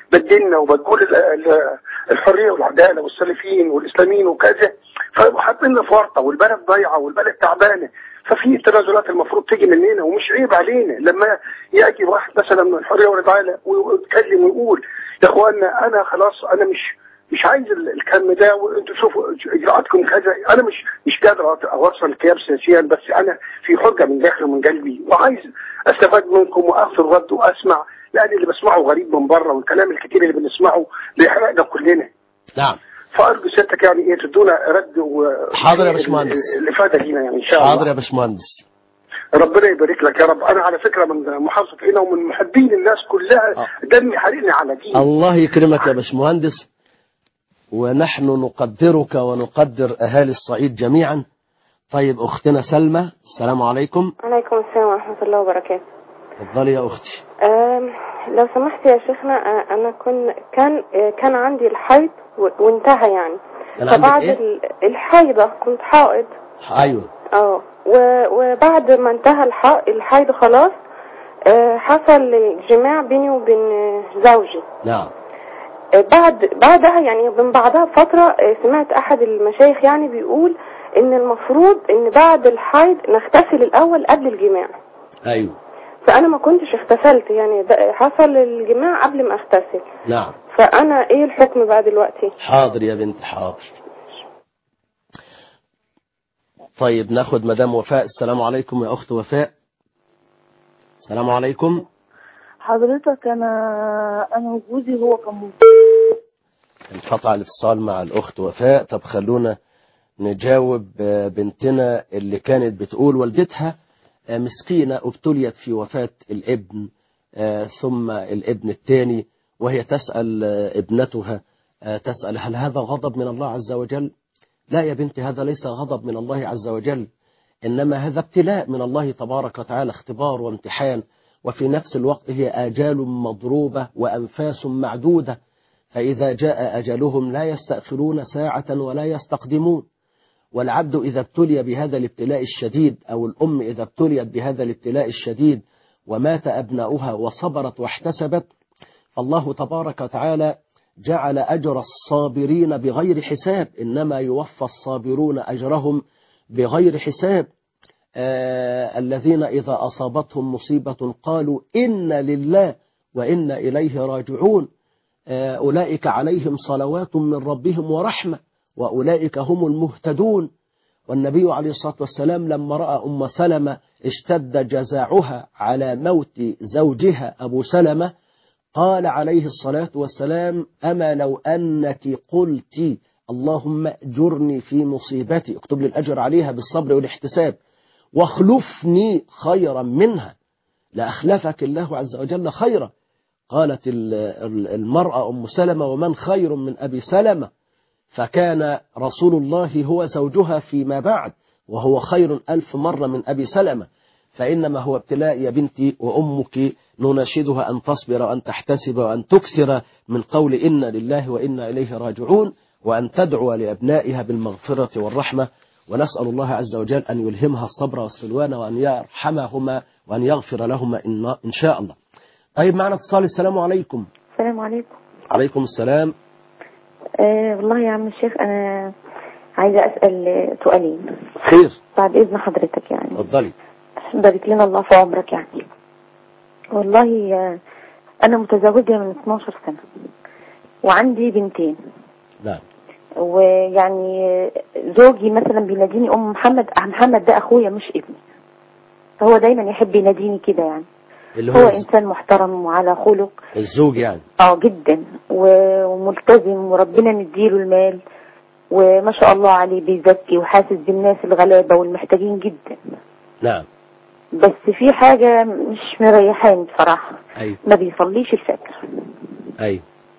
بدلنا وبتقول ال- ال- الحريه والعداله والسلفيين والاسلاميين وكذا فحاطيننا في ورطه والبلد ضايعه والبلد تعبانه ففي تنازلات المفروض تيجي مننا ومش عيب علينا لما يجي واحد مثلا من الحريه والعداله ويتكلم ويقول يا اخوانا انا خلاص انا مش مش عايز ال- الكم ده وانتوا شوفوا اجراءاتكم كذا انا مش مش قادر أت- اوصل الكياب سياسيا بس انا في حجه من داخلي ومن قلبي وعايز استفاد منكم واغفر رد واسمع لان اللي بسمعه غريب من بره والكلام الكتير اللي بنسمعه بيحرقنا كلنا نعم فارجو سيادتك يعني ايه تدونا رد و حاضر يا باشمهندس. الافاده لينا يعني ان شاء الله حاضر يا باشمهندس ربنا يبارك لك يا رب انا على فكره من محافظه هنا ومن محبين الناس كلها دمي حريقني على دين الله يكرمك يا باشمهندس ونحن نقدرك ونقدر أهالي الصعيد جميعا طيب أختنا سلمى السلام عليكم عليكم السلام ورحمة الله وبركاته اتفضلي يا أختي أم، لو سمحت يا شيخنا أ- أنا كن كان أه، كان عندي الحيض و- وانتهى يعني كان عندك فبعد إيه؟ ال- الحيضة كنت حائض أيوه اه و- وبعد ما انتهى الح- الحيض خلاص أه، حصل جماع بيني وبين أه، زوجي نعم أه، بعد بعدها يعني من بعدها بفترة أه، سمعت أحد المشايخ يعني بيقول إن المفروض إن بعد الحيض نغتسل الأول قبل الجماع أيوه فانا ما كنتش اغتسلت يعني ده حصل الجماع قبل ما اغتسل نعم فانا ايه الحكم بقى دلوقتي حاضر يا بنت حاضر طيب ناخد مدام وفاء السلام عليكم يا أخت وفاء السلام عليكم حضرتك انا انا وجوزي هو كان انقطع الاتصال مع الأخت وفاء طب خلونا نجاوب آه، بنتنا اللي كانت بتقول والدتها آه، مسكينة ابتليت في وفاة الابن آه، ثم الابن الثاني وهي تسأل آه، ابنتها آه، تسأل هل هذا غضب من الله عز وجل لا يا بنتي هذا ليس غضب من الله عز وجل إنما هذا ابتلاء من الله تبارك وتعالى اختبار وامتحان وفي نفس الوقت هي آجال مضروبة وأنفاس معدودة فإذا جاء أجلهم لا يستأخرون ساعة ولا يستقدمون والعبد إذا ابتلي بهذا الابتلاء الشديد أو الأم إذا ابتليت بهذا الابتلاء الشديد ومات أبناؤها وصبرت واحتسبت فالله تبارك وتعالى جعل أجر الصابرين بغير حساب إنما يوفى الصابرون أجرهم بغير حساب آه الذين إذا أصابتهم مصيبة قالوا إن لله وإن إليه راجعون آه أولئك عليهم صلوات من ربهم ورحمة وأولئك هم المهتدون والنبي عليه الصلاة والسلام لما رأى أم سلمة اشتد جزاعها على موت زوجها أبو سلمة قال عليه الصلاة والسلام أما لو أنك قلت اللهم أجرني في مصيبتي اكتب لي الأجر عليها بالصبر والاحتساب واخلفني خيرا منها لأخلفك الله عز وجل خيرا قالت المرأة أم سلمة ومن خير من أبي سلمة فكان رسول الله هو زوجها فيما بعد وهو خير ألف مرة من أبي سلمة فإنما هو ابتلاء يا بنتي وأمك نناشدها أن تصبر وأن تحتسب وأن تكثر من قول إنا لله وإنا إليه راجعون وأن تدعو لأبنائها بالمغفرة والرحمة ونسأل الله عز وجل أن يلهمها الصبر والسلوان وأن يرحمهما وأن يغفر لهما إن شاء الله طيب معنا اتصال السلام عليكم السلام عليكم عليكم السلام آه والله يا عم الشيخ أنا عايزة أسأل سؤالين خير بعد إذن حضرتك يعني اتفضلي بارك لنا الله في عمرك يعني والله آه، أنا متزوجة من 12 سنة وعندي بنتين نعم ويعني آه، زوجي مثلا بيناديني أم محمد أه محمد ده أخويا مش ابني فهو دايما يحب يناديني كده يعني اللي هو هو إنسان محترم وعلى خلق الزوج يعني اه جدا و- وملتزم وربنا مديله المال وما شاء الله عليه بيزكي وحاسس بالناس الغلابة والمحتاجين جدا نعم بس في حاجة مش مريحاني بصراحة أيوه ما بيصليش الفجر أيوه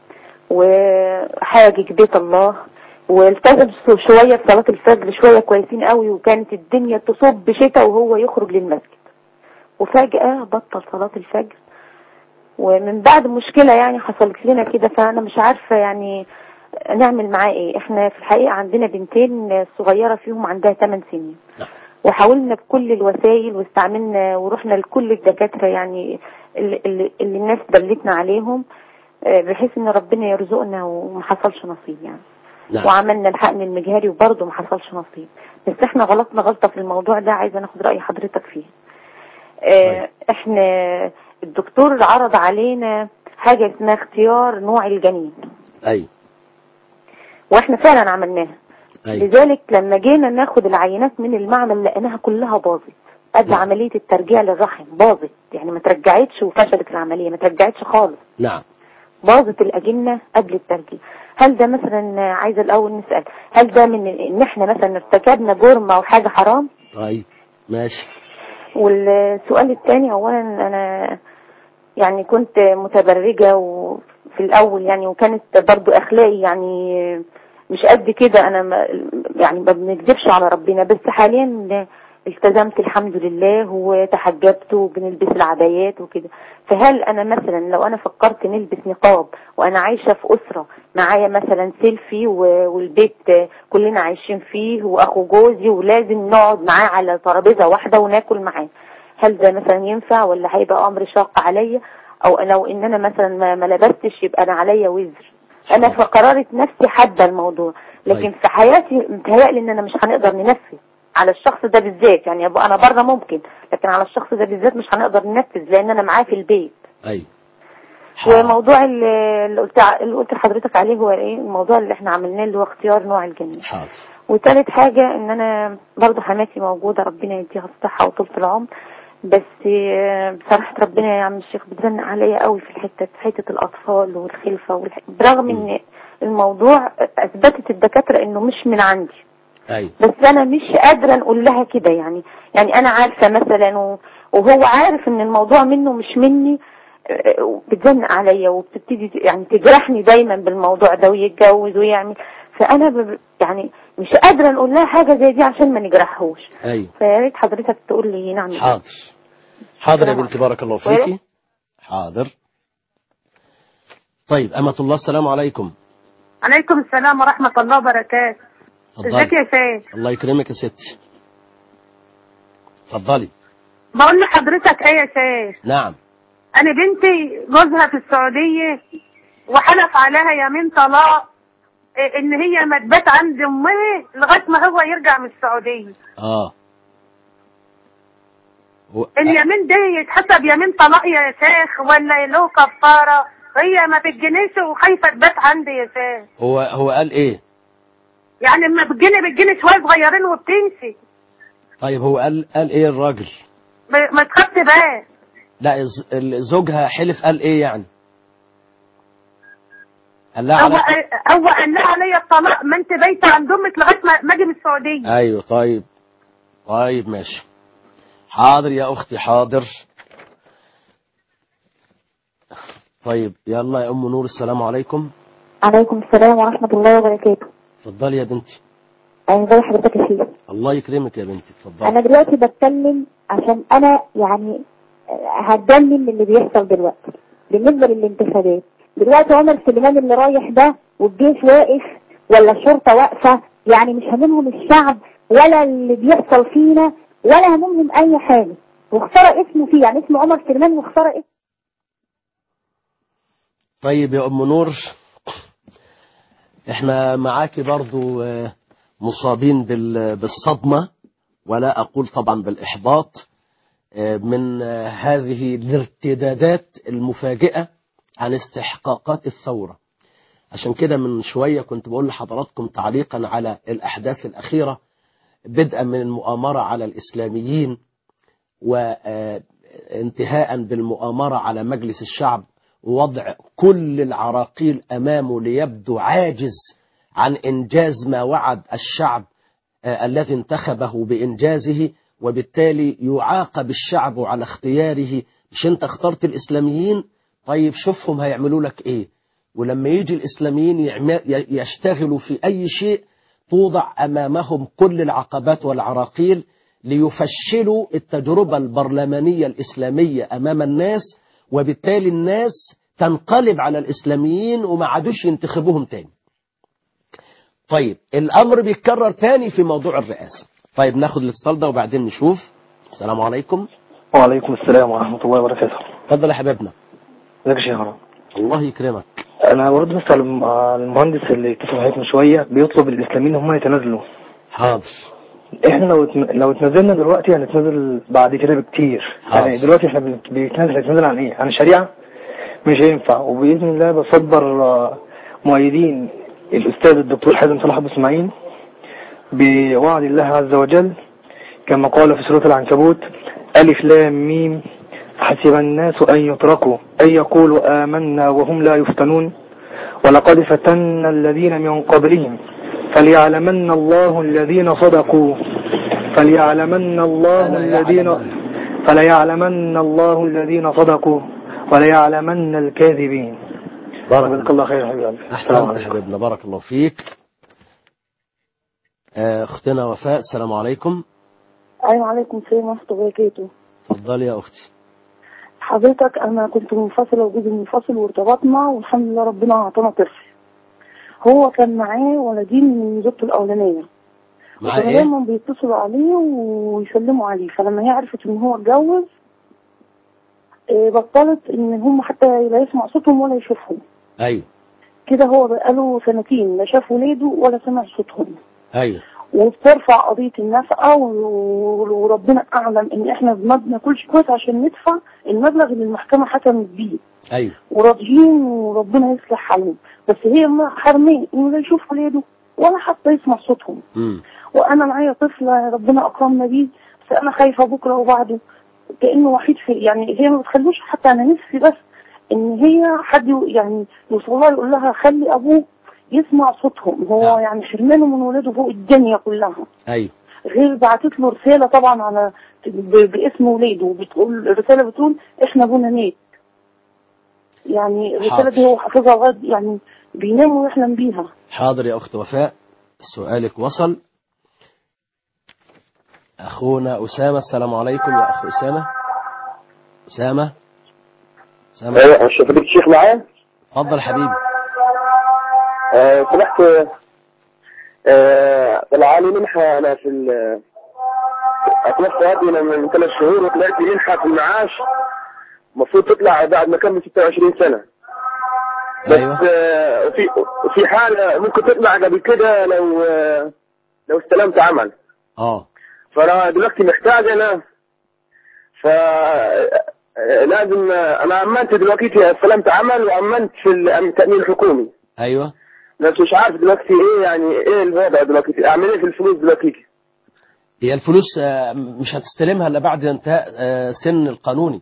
وحاجج بيت الله والتزم شوية في صلاة الفجر شوية كويسين قوي وكانت الدنيا تصب شتاء وهو يخرج للمسجد وفجأة بطل صلاة الفجر ومن بعد مشكلة يعني حصلت لنا كده فأنا مش عارفة يعني نعمل معاه ايه احنا في الحقيقة عندنا بنتين صغيرة فيهم عندها 8 سنين وحاولنا بكل الوسائل واستعملنا ورحنا لكل الدكاترة يعني اللي, اللي اللي الناس دلتنا عليهم آه، بحيث ان ربنا يرزقنا وما حصلش نصيب يعني نعم. وعملنا الحقن المجهري وبرضه ما حصلش نصيب بس احنا غلطنا غلطة في الموضوع ده عايزة ناخد رأي حضرتك فيه اه احنا الدكتور عرض علينا حاجة اسمها اختيار نوع الجنين أي واحنا فعلا عملناها أي لذلك لما جينا ناخد العينات من المعمل لقيناها كلها باظت قبل نعم. عملية الترجيع للرحم باظت يعني ما ترجعتش وفشلت العملية ما ترجعتش خالص نعم باظت الأجنة قبل الترجيع هل ده مثلا عايزة الأول نسأل هل ده من إن إحنا مثلا ارتكبنا جرم أو حاجة حرام طيب ماشي والسؤال الثاني أولا أنا يعني كنت متبرجة وفي الأول يعني وكانت برضو أخلاقي يعني مش قد كده أنا ما يعني ما بنكذبش على ربنا بس حاليا التزمت الحمد لله وتحجبت وبنلبس العبايات وكده فهل انا مثلا لو انا فكرت نلبس نقاب وانا عايشه في اسره معايا مثلا سيلفي و- والبيت كلنا عايشين فيه واخو جوزي ولازم نقعد معاه على ترابيزه واحده وناكل معاه هل ده مثلا ينفع ولا هيبقى امر شاق عليا او لو ان انا مثلا ما ما لبستش يبقى انا عليا وزر انا في قرارة نفسي حابه الموضوع لكن طيب. في حياتي متهيألي ان انا مش هنقدر ننفذ على الشخص ده بالذات يعني أبقى انا بره ممكن لكن على الشخص ده بالذات مش هنقدر ننفذ لان انا معاه في البيت أي وموضوع اللي اللي قلت ع- اللي قلت لحضرتك عليه هو ايه الموضوع اللي احنا عملناه اللي هو اختيار نوع الجنين حاضر وتالت حاجة ان انا برضو حماتي موجودة ربنا يديها الصحة وطولة العمر بس آه، بصراحة ربنا يا عم الشيخ بتزنق عليا قوي في الحتة في حتة الاطفال والخلفة والح... برغم ان الموضوع اثبتت الدكاترة انه مش من عندي أي بس انا مش قادرة نقول لها كده يعني يعني انا عارفة مثلا و- وهو عارف ان الموضوع منه مش مني آه، وبتزنق عليا وبتبتدي ت- يعني تجرحني دايما بالموضوع ده ويتجوز ويعمل فانا ب... يعني مش قادرة نقول لها حاجة زي دي عشان ما نجرحهوش أي فيا ريت حضرتك تقول لي نعمل إيه. حاضر حاضر يا السلام بنتي بارك الله فيكي حاضر طيب أمة الله السلام عليكم عليكم السلام ورحمة الله وبركاته ازيك اتفضلي يا شيخ الله يكرمك يا ستي اتفضلي بقول لحضرتك ايه يا شيخ نعم انا بنتي جوزها في السعودية وحلف عليها يمين طلاق إيه ان هي ما تبات عند امها لغاية ما هو يرجع من السعودية اه و... اليمين ده يتحسب يمين طلاق يا شيخ ولا له كفارة هي ما بتجنيش وخايفة تبات عندي يا شيخ هو هو قال ايه يعني لما بتجني بتجني شوية صغيرين وبتمشي طيب هو قال قال ايه الراجل ب- ما تخافش بقى لا الز- ال- زوجها حلف قال ايه يعني قال لها هو على هو قال لها عليا الطلاق ما انت بايته عند امك لغايه ما ما اجي من السعوديه ايوه طيب طيب ماشي حاضر يا اختي حاضر طيب يلا يا ام نور السلام عليكم عليكم السلام ورحمة الله وبركاته اتفضلي يا بنتي أنا زي حضرتك يا شيخ الله يكرمك يا بنتي اتفضلي أنا دلوقتي بتكلم عشان أنا يعني هتجنن من اللي بيحصل دلوقتي بالنسبة للانتخابات دلوقتي عمر سليمان اللي رايح ده والجيش واقف ولا الشرطة واقفة يعني مش هممهم الشعب ولا اللي بيحصل فينا ولا هممهم أي حاجة وخسارة اسمه فيه يعني اسمه عمر سليمان وخسارة اسمه طيب يا ام نور احنا معاكي برضو آه، مصابين بال- بالصدمة ولا اقول طبعا بالاحباط آه، من آه، هذه الارتدادات المفاجئة عن استحقاقات الثورة عشان كده من شوية كنت بقول لحضراتكم تعليقا على الأحداث الأخيرة بدءا من المؤامرة على الإسلاميين وانتهاء بالمؤامرة على مجلس الشعب ووضع كل العراقيل أمامه ليبدو عاجز عن إنجاز ما وعد الشعب آه، الذي انتخبه بإنجازه وبالتالي يعاقب الشعب على اختياره مش انت اخترت الإسلاميين طيب شوفهم هيعملوا لك ايه ولما يجي الإسلاميين يعم- يشتغلوا في أي شيء توضع أمامهم كل العقبات والعراقيل ليفشلوا التجربة البرلمانية الإسلامية أمام الناس وبالتالي الناس تنقلب على الإسلاميين وما عادوش ينتخبوهم تاني طيب الأمر بيتكرر تاني في موضوع الرئاسة طيب ناخد الاتصال ده وبعدين نشوف السلام عليكم وعليكم السلام ورحمة الله وبركاته اتفضل يا حبيبنا ازيك يا شيخ هرم الله يكرمك انا برضه بس على الم- على المهندس اللي اتصل عليك من شويه بيطلب الاسلاميين هم يتنازلوا حاضر احنا لو اتن- لو اتنازلنا دلوقتي هنتنازل بعد كده بكتير حاضر. يعني دلوقتي احنا بنت- بنتنازل هنتنازل عن ايه عن الشريعه مش هينفع وباذن الله بصبر آه، مؤيدين الاستاذ الدكتور حازم صلاح ابو اسماعيل بوعد الله عز وجل كما قال في سوره العنكبوت الف لام ميم حسب الناس ان يتركوا ان يقولوا امنا وهم لا يفتنون ولقد فتنا الذين من قبلهم فليعلمن الله الذين صدقوا فليعلمن الله الذين فليعلمن الله الذين صدقوا وليعلمن الكاذبين بارك جزاك الله خير يا حبيبي السلام أحسنت عليكم يا حبيبنا بارك الله فيك آه، أختنا وفاء السلام عليكم ايوه عليكم السلام ورحمه الله وبركاته اتفضلي يا أختي حضرتك انا كنت منفصله وجوزي منفصل وارتبطنا والحمد لله ربنا اعطانا طفل هو كان معاه ولدين من زوجته الاولانيه معاه وكانوا إيه؟ دايما بيتصلوا عليه ويسلموا عليه فلما هي عرفت ان هو اتجوز آه، بطلت ان هم حتى لا يسمع صوتهم ولا يشوفهم أيوه كده هو بقاله سنتين لا شاف ولاده ولا سمع صوتهم أيوه وبترفع قضية النفقة و- وربنا أعلم إن إحنا ما بناكلش كويس عشان ندفع المبلغ اللي المحكمة حكمت بيه أيوه وراضيين وربنا يصلح حالهم بس هي ما حرمين إنه لا يشوف ولاده ولا حتى يسمع صوتهم مم. وأنا معايا طفلة ربنا أكرمنا بيه بس أنا خايفة بكرة وبعده كأنه وحيد في يعني هي ما بتخلوش حتى أنا نفسي بس إن هي حد يعني يوصل لها يقول لها خلي أبوه يسمع صوتهم هو يعني حرمانه من ولاده فوق الدنيا كلها أيوه غير بعتت له رسالة طبعا على ب- باسم ولاده بتقول الرسالة بتقول احنا ابونا مات يعني الرسالة دي هو حافظها لغاية يعني بينام ويحلم بيها حاضر يا أخت وفاء سؤالك وصل أخونا أسامة السلام عليكم يا أخ أسامة أسامة أسامة ايوه شوف لك الشيخ معايا اتفضل حبيبي آه، سمحت آه، طلع لي منحة أنا في ال أتوفى أبي أنا من ثلاث شهور وطلعت لي منحة في المعاش المفروض تطلع بعد ما أكمل 26 سنة بس أيوه. آه، في في حالة ممكن تطلع قبل كده لو آه، لو استلمت عمل اه فأنا دلوقتي محتاج أنا ف آه، لازم آه، أنا أمنت دلوقتي استلمت عمل وأمنت في التأمين الحكومي أيوه بس مش عارف دلوقتي ايه يعني ايه الوضع دلوقتي اعمل ايه في الفلوس دلوقتي هي الفلوس آه، مش هتستلمها إلا بعد انتهاء آه، سن القانوني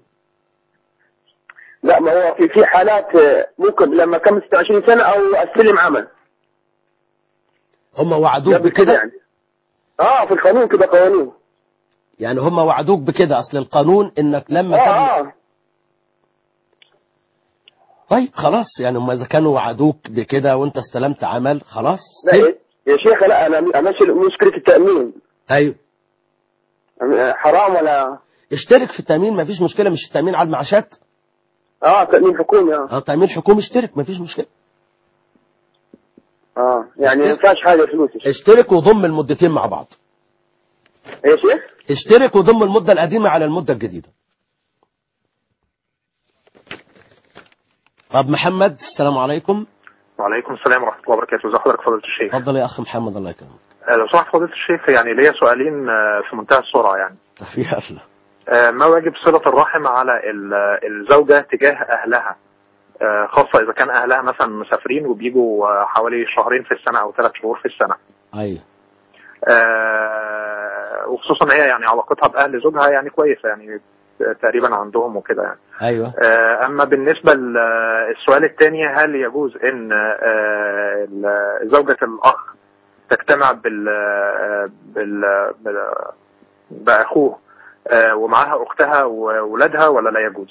لا ما هو في في حالات آه، ممكن لما كم 26 سنه او استلم عمل هم وعدوك قبل بكده يعني اه في القانون كده قوانين يعني هم وعدوك بكده أصل القانون إنك لما اه تبلغ اه طيب خلاص يعني هم إذا كانوا وعدوك بكده وأنت استلمت عمل خلاص لا إيه؟ يا شيخ لا انا انا ماشي مشكله التامين أيوه آه، حرام ولا اشترك في التأمين مفيش مشكلة مش التأمين على المعاشات اه تامين حكومي اه اه تأمين حكومي اشترك مفيش مشكلة اه يعني ما ينفعش حاجه فلوس اشترك وضم المدتين مع بعض يا شيخ اشترك وضم المدة القديمة على المدة الجديدة طب محمد السلام عليكم وعليكم السلام ورحمة الله وبركاته ازي حضرتك فضيلة الشيخ اتفضل يا أخ محمد الله يكرمك آه، لو سمحت فضيلة الشيخ يعني ليا سؤالين آه، في منتهى السرعة يعني في قفلة آه، ما واجب صلة الرحم على ال- الزوجة تجاه أهلها آه، خاصة إذا كان أهلها مثلا مسافرين وبيجوا آه، حوالي شهرين في السنة أو ثلاث شهور في السنة أيوه آه، وخصوصا هي يعني علاقتها بأهل زوجها يعني كويسة يعني تقريبا عندهم وكده يعني أيوه آه، أما بالنسبة للسؤال الثاني هل يجوز أن آه، ال- زوجة الأخ تجتمع بال بال بال- بأخوه آه، ومعاها أختها وولادها ولا لا يجوز؟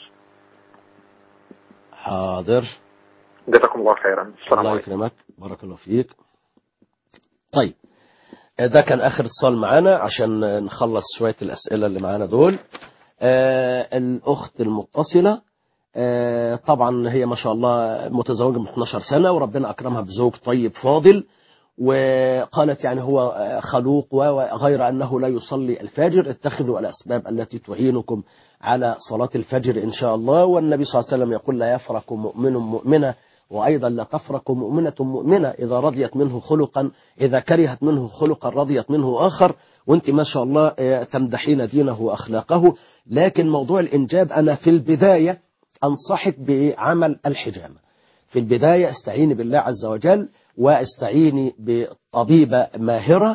حاضر جزاكم الله خيرا السلام الله عليكم يكرمك بارك الله فيك طيب ده كان آخر اتصال معانا عشان نخلص شوية الأسئلة اللي معانا دول آه الأخت المتصلة آه طبعا هي ما شاء الله متزوجة من 12 سنة وربنا أكرمها بزوج طيب فاضل وقالت يعني هو آه، خلوق وغير أنه لا يصلي الفجر اتخذوا الأسباب التي تعينكم على صلاة الفجر إن شاء الله والنبي صلى الله عليه وسلم يقول لا يفرق مؤمن مؤمنة وأيضا لا تفرق مؤمنة مؤمنة إذا رضيت منه خلقا إذا كرهت منه خلقا رضيت منه آخر وانت ما شاء الله آه، تمدحين دينه وأخلاقه لكن موضوع الإنجاب أنا في البداية أنصحك بعمل الحجامة في البداية استعيني بالله عز وجل واستعيني بطبيبة ماهرة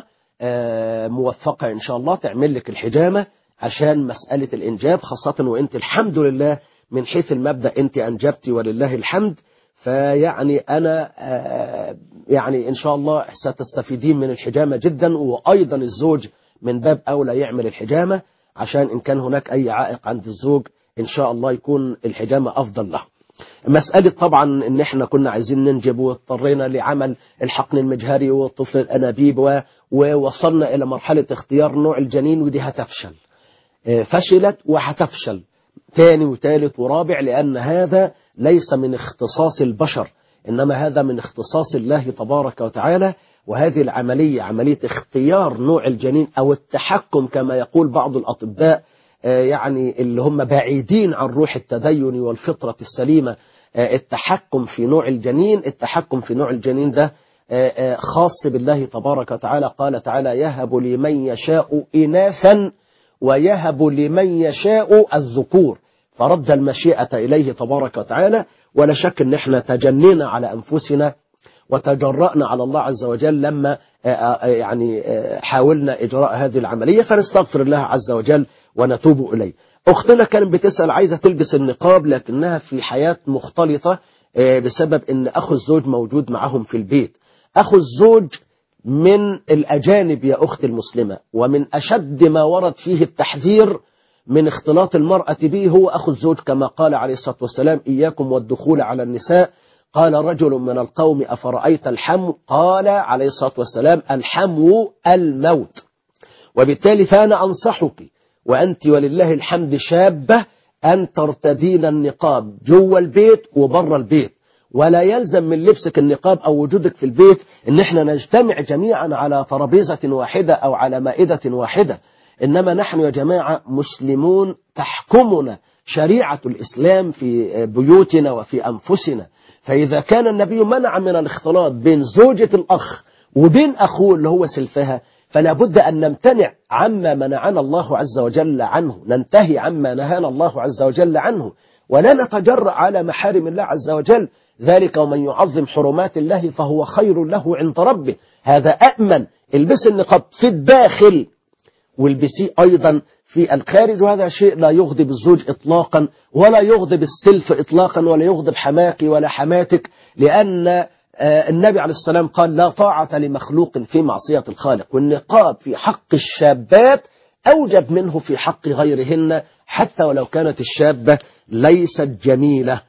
آه، موفقة إن شاء الله تعمل لك الحجامة عشان مسألة الإنجاب خاصة وأنت الحمد لله من حيث المبدأ أنت أنجبتي ولله الحمد فيعني أنا آه، يعني إن شاء الله ستستفيدين من الحجامة جدا وأيضا الزوج من باب أولى يعمل الحجامة عشان إن كان هناك أي عائق عند الزوج إن شاء الله يكون الحجامة أفضل له مسألة طبعا ان احنا كنا عايزين ننجب واضطرينا لعمل الحقن المجهري والطفل الانابيب و- ووصلنا الى مرحلة اختيار نوع الجنين ودي هتفشل آه، فشلت وهتفشل تاني وتالت ورابع لان هذا ليس من اختصاص البشر انما هذا من اختصاص الله تبارك وتعالى وهذه العملية عملية اختيار نوع الجنين او التحكم كما يقول بعض الاطباء آه، يعني اللي هم بعيدين عن روح التدين والفطرة السليمة آه، التحكم في نوع الجنين التحكم في نوع الجنين ده آه، آه، خاص بالله تبارك وتعالى قال تعالى يهب لمن يشاء إناثا ويهب لمن يشاء الذكور فرد المشيئة إليه تبارك وتعالى ولا شك أن احنا تجنينا على أنفسنا وتجرأنا على الله عز وجل لما آه، آه، يعني آه، حاولنا إجراء هذه العملية فنستغفر الله عز وجل ونتوب إليه أختنا كانت بتسأل عايزة تلبس النقاب لكنها في حياة مختلطة آه، بسبب أن أخو الزوج موجود معهم في البيت أخو الزوج من الأجانب يا أخت المسلمة ومن أشد ما ورد فيه التحذير من اختلاط المرأة به هو أخو الزوج كما قال عليه الصلاة والسلام إياكم والدخول على النساء قال رجل من القوم أفرأيت الحمو قال عليه الصلاة والسلام الحمو الموت وبالتالي فأنا أنصحك وأنت ولله الحمد شابة أن ترتدين النقاب جوه البيت وبره البيت ولا يلزم من لبسك النقاب أو وجودك في البيت إن احنا نجتمع جميعا على ترابيزة واحدة أو على مائدة واحدة إنما نحن يا جماعة مسلمون تحكمنا شريعة الإسلام في بيوتنا وفي أنفسنا فإذا كان النبي منع من الاختلاط بين زوجة الأخ وبين أخوه اللي هو سلفها فلا بد أن نمتنع عما منعنا الله عز وجل عنه ننتهي عما نهانا الله عز وجل عنه ولا نتجرأ على محارم الله عز وجل ذلك ومن يعظم حرمات الله فهو خير له عند ربه هذا أأمن البس النقاب في الداخل والبسيه أيضا في الخارج وهذا شيء لا يغضب الزوج إطلاقا ولا يغضب السلف إطلاقا ولا يغضب حماك ولا حماتك لأن آه، النبي عليه السلام قال لا طاعة لمخلوق في معصية الخالق والنقاب في حق الشابات أوجب منه في حق غيرهن حتى ولو كانت الشابة ليست جميلة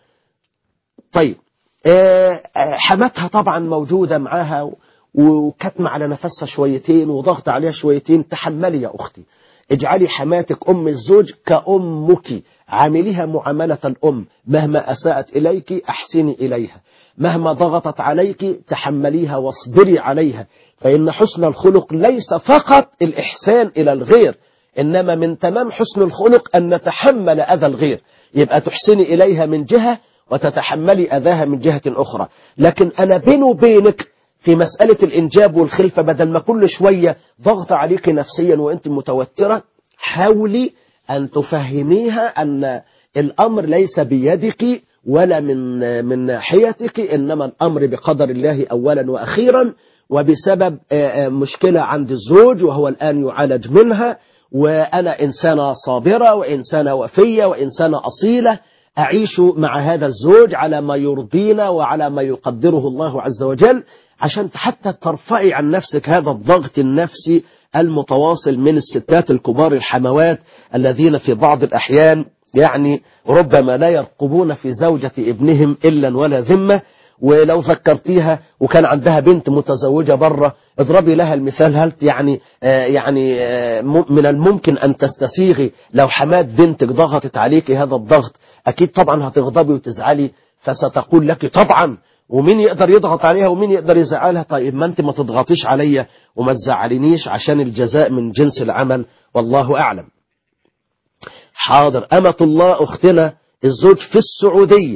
طيب آه، آه، حماتها طبعا موجودة معاها و- وكتمة على نفسها شويتين وضغط عليها شويتين تحملي يا أختي اجعلي حماتك أم الزوج كأمك عامليها معاملة الأم مهما أساءت إليك أحسني إليها مهما ضغطت عليك تحمليها واصبري عليها فإن حسن الخلق ليس فقط الإحسان إلى الغير إنما من تمام حسن الخلق أن نتحمل أذى الغير يبقى تحسني إليها من جهة وتتحملي أذاها من جهة أخرى لكن أنا بيني وبينك في مسألة الإنجاب والخلفة بدل ما كل شوية ضغط عليك نفسيا وأنت متوترة حاولي أن تفهميها أن الأمر ليس بيدك ولا من من ناحيتك إنما الأمر بقدر الله أولا وأخيرا وبسبب آه، آه، مشكلة عند الزوج وهو الآن يعالج منها وأنا إنسانة صابرة وإنسانة وفية وإنسانة أصيلة أعيش مع هذا الزوج على ما يرضينا وعلى ما يقدره الله عز وجل عشان حتى ترفعي عن نفسك هذا الضغط النفسي المتواصل من الستات الكبار الحموات الذين في بعض الأحيان يعني ربما لا يرقبون في زوجة ابنهم إلا ولا ذمة ولو ذكرتيها وكان عندها بنت متزوجة بره اضربي لها المثال هل يعني آه يعني آه م- من الممكن أن تستسيغي لو حماد بنتك ضغطت عليك هذا الضغط أكيد طبعا هتغضبي وتزعلي فستقول لك طبعا ومين يقدر يضغط عليها ومين يقدر يزعلها طيب ما انت ما تضغطيش عليا وما تزعلينيش عشان الجزاء من جنس العمل والله أعلم حاضر أمة الله أختنا الزوج في السعودية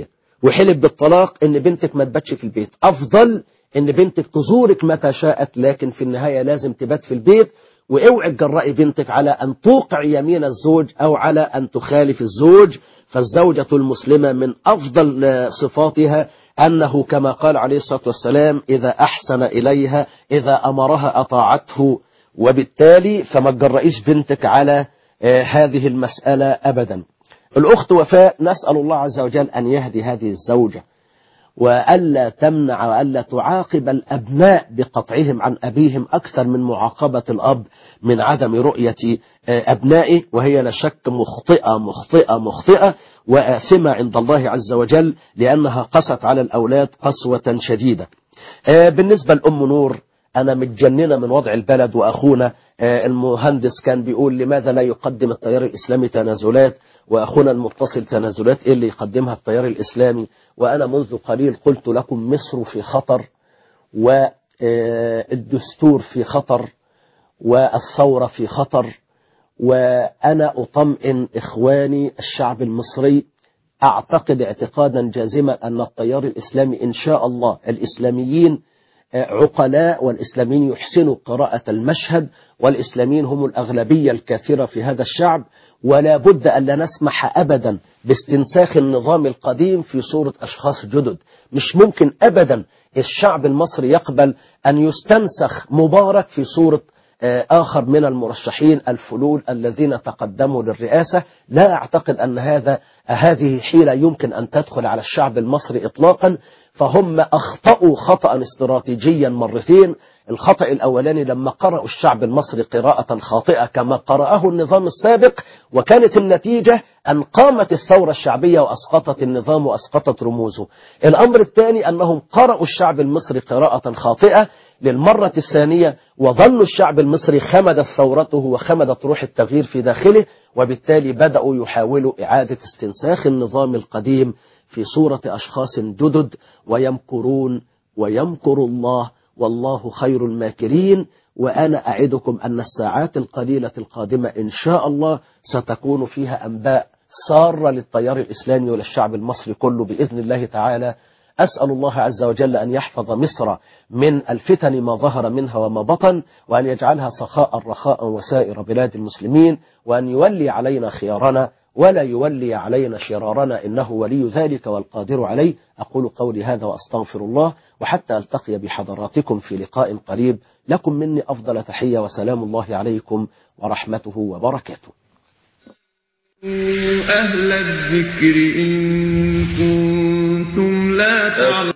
وحلف بالطلاق ان بنتك ما تباتش في البيت افضل ان بنتك تزورك متى شاءت لكن في النهاية لازم تبات في البيت واوعي تجرأي بنتك على ان توقع يمين الزوج او على ان تخالف الزوج فالزوجة المسلمة من افضل صفاتها انه كما قال عليه الصلاة والسلام اذا احسن اليها اذا امرها اطاعته وبالتالي فما تجرئيش بنتك على هذه المسألة ابدا الاخت وفاء نسأل الله عز وجل ان يهدي هذه الزوجة وألا تمنع وألا تعاقب الأبناء بقطعهم عن أبيهم أكثر من معاقبة الأب من عدم رؤية أبنائه وهي لا شك مخطئة مخطئة مخطئة وآثمة عند الله عز وجل لأنها قست على الأولاد قسوة شديدة بالنسبة لأم نور أنا متجننة من وضع البلد وأخونا المهندس كان بيقول لماذا لا يقدم التيار الإسلامي تنازلات وأخونا المتصل تنازلات إيه اللي يقدمها التيار الإسلامي وأنا منذ قليل قلت لكم مصر في خطر والدستور في خطر والثورة في خطر وأنا أطمئن إخواني الشعب المصري أعتقد اعتقادا جازما أن التيار الإسلامي إن شاء الله الإسلاميين عقلاء والإسلاميين يحسنوا قراءة المشهد والإسلاميين هم الأغلبية الكثيرة في هذا الشعب ولا بد أن لا نسمح أبدا باستنساخ النظام القديم في صورة أشخاص جدد مش ممكن أبدا الشعب المصري يقبل أن يستنسخ مبارك في صورة آخر من المرشحين الفلول الذين تقدموا للرئاسة لا أعتقد أن هذا هذه حيلة يمكن أن تدخل على الشعب المصري إطلاقا فهم أخطأوا خطأ استراتيجيا مرتين الخطأ الأولاني لما قرأوا الشعب المصري قراءة خاطئة كما قرأه النظام السابق وكانت النتيجة أن قامت الثورة الشعبية وأسقطت النظام وأسقطت رموزه الأمر الثاني أنهم قرأوا الشعب المصري قراءة خاطئة للمرة الثانية وظنوا الشعب المصري خمدت ثورته وخمدت روح التغيير في داخله وبالتالي بدأوا يحاولوا إعادة استنساخ النظام القديم في صورة أشخاص جدد ويمكرون ويمكر الله والله خير الماكرين وأنا أعدكم أن الساعات القليلة القادمة إن شاء الله ستكون فيها أنباء سارة للتيار الإسلامي وللشعب المصري كله بإذن الله تعالى أسأل الله عز وجل أن يحفظ مصر من الفتن ما ظهر منها وما بطن وأن يجعلها سخاء رخاء وسائر بلاد المسلمين وأن يولي علينا خيارنا ولا يولي علينا شرارنا إنه ولي ذلك والقادر عليه أقول قولي هذا وأستغفر الله وحتى ألتقي بحضراتكم في لقاء قريب لكم مني أفضل تحية وسلام الله عليكم ورحمته وبركاته أهل الذكر إن كنتم لا تعلمون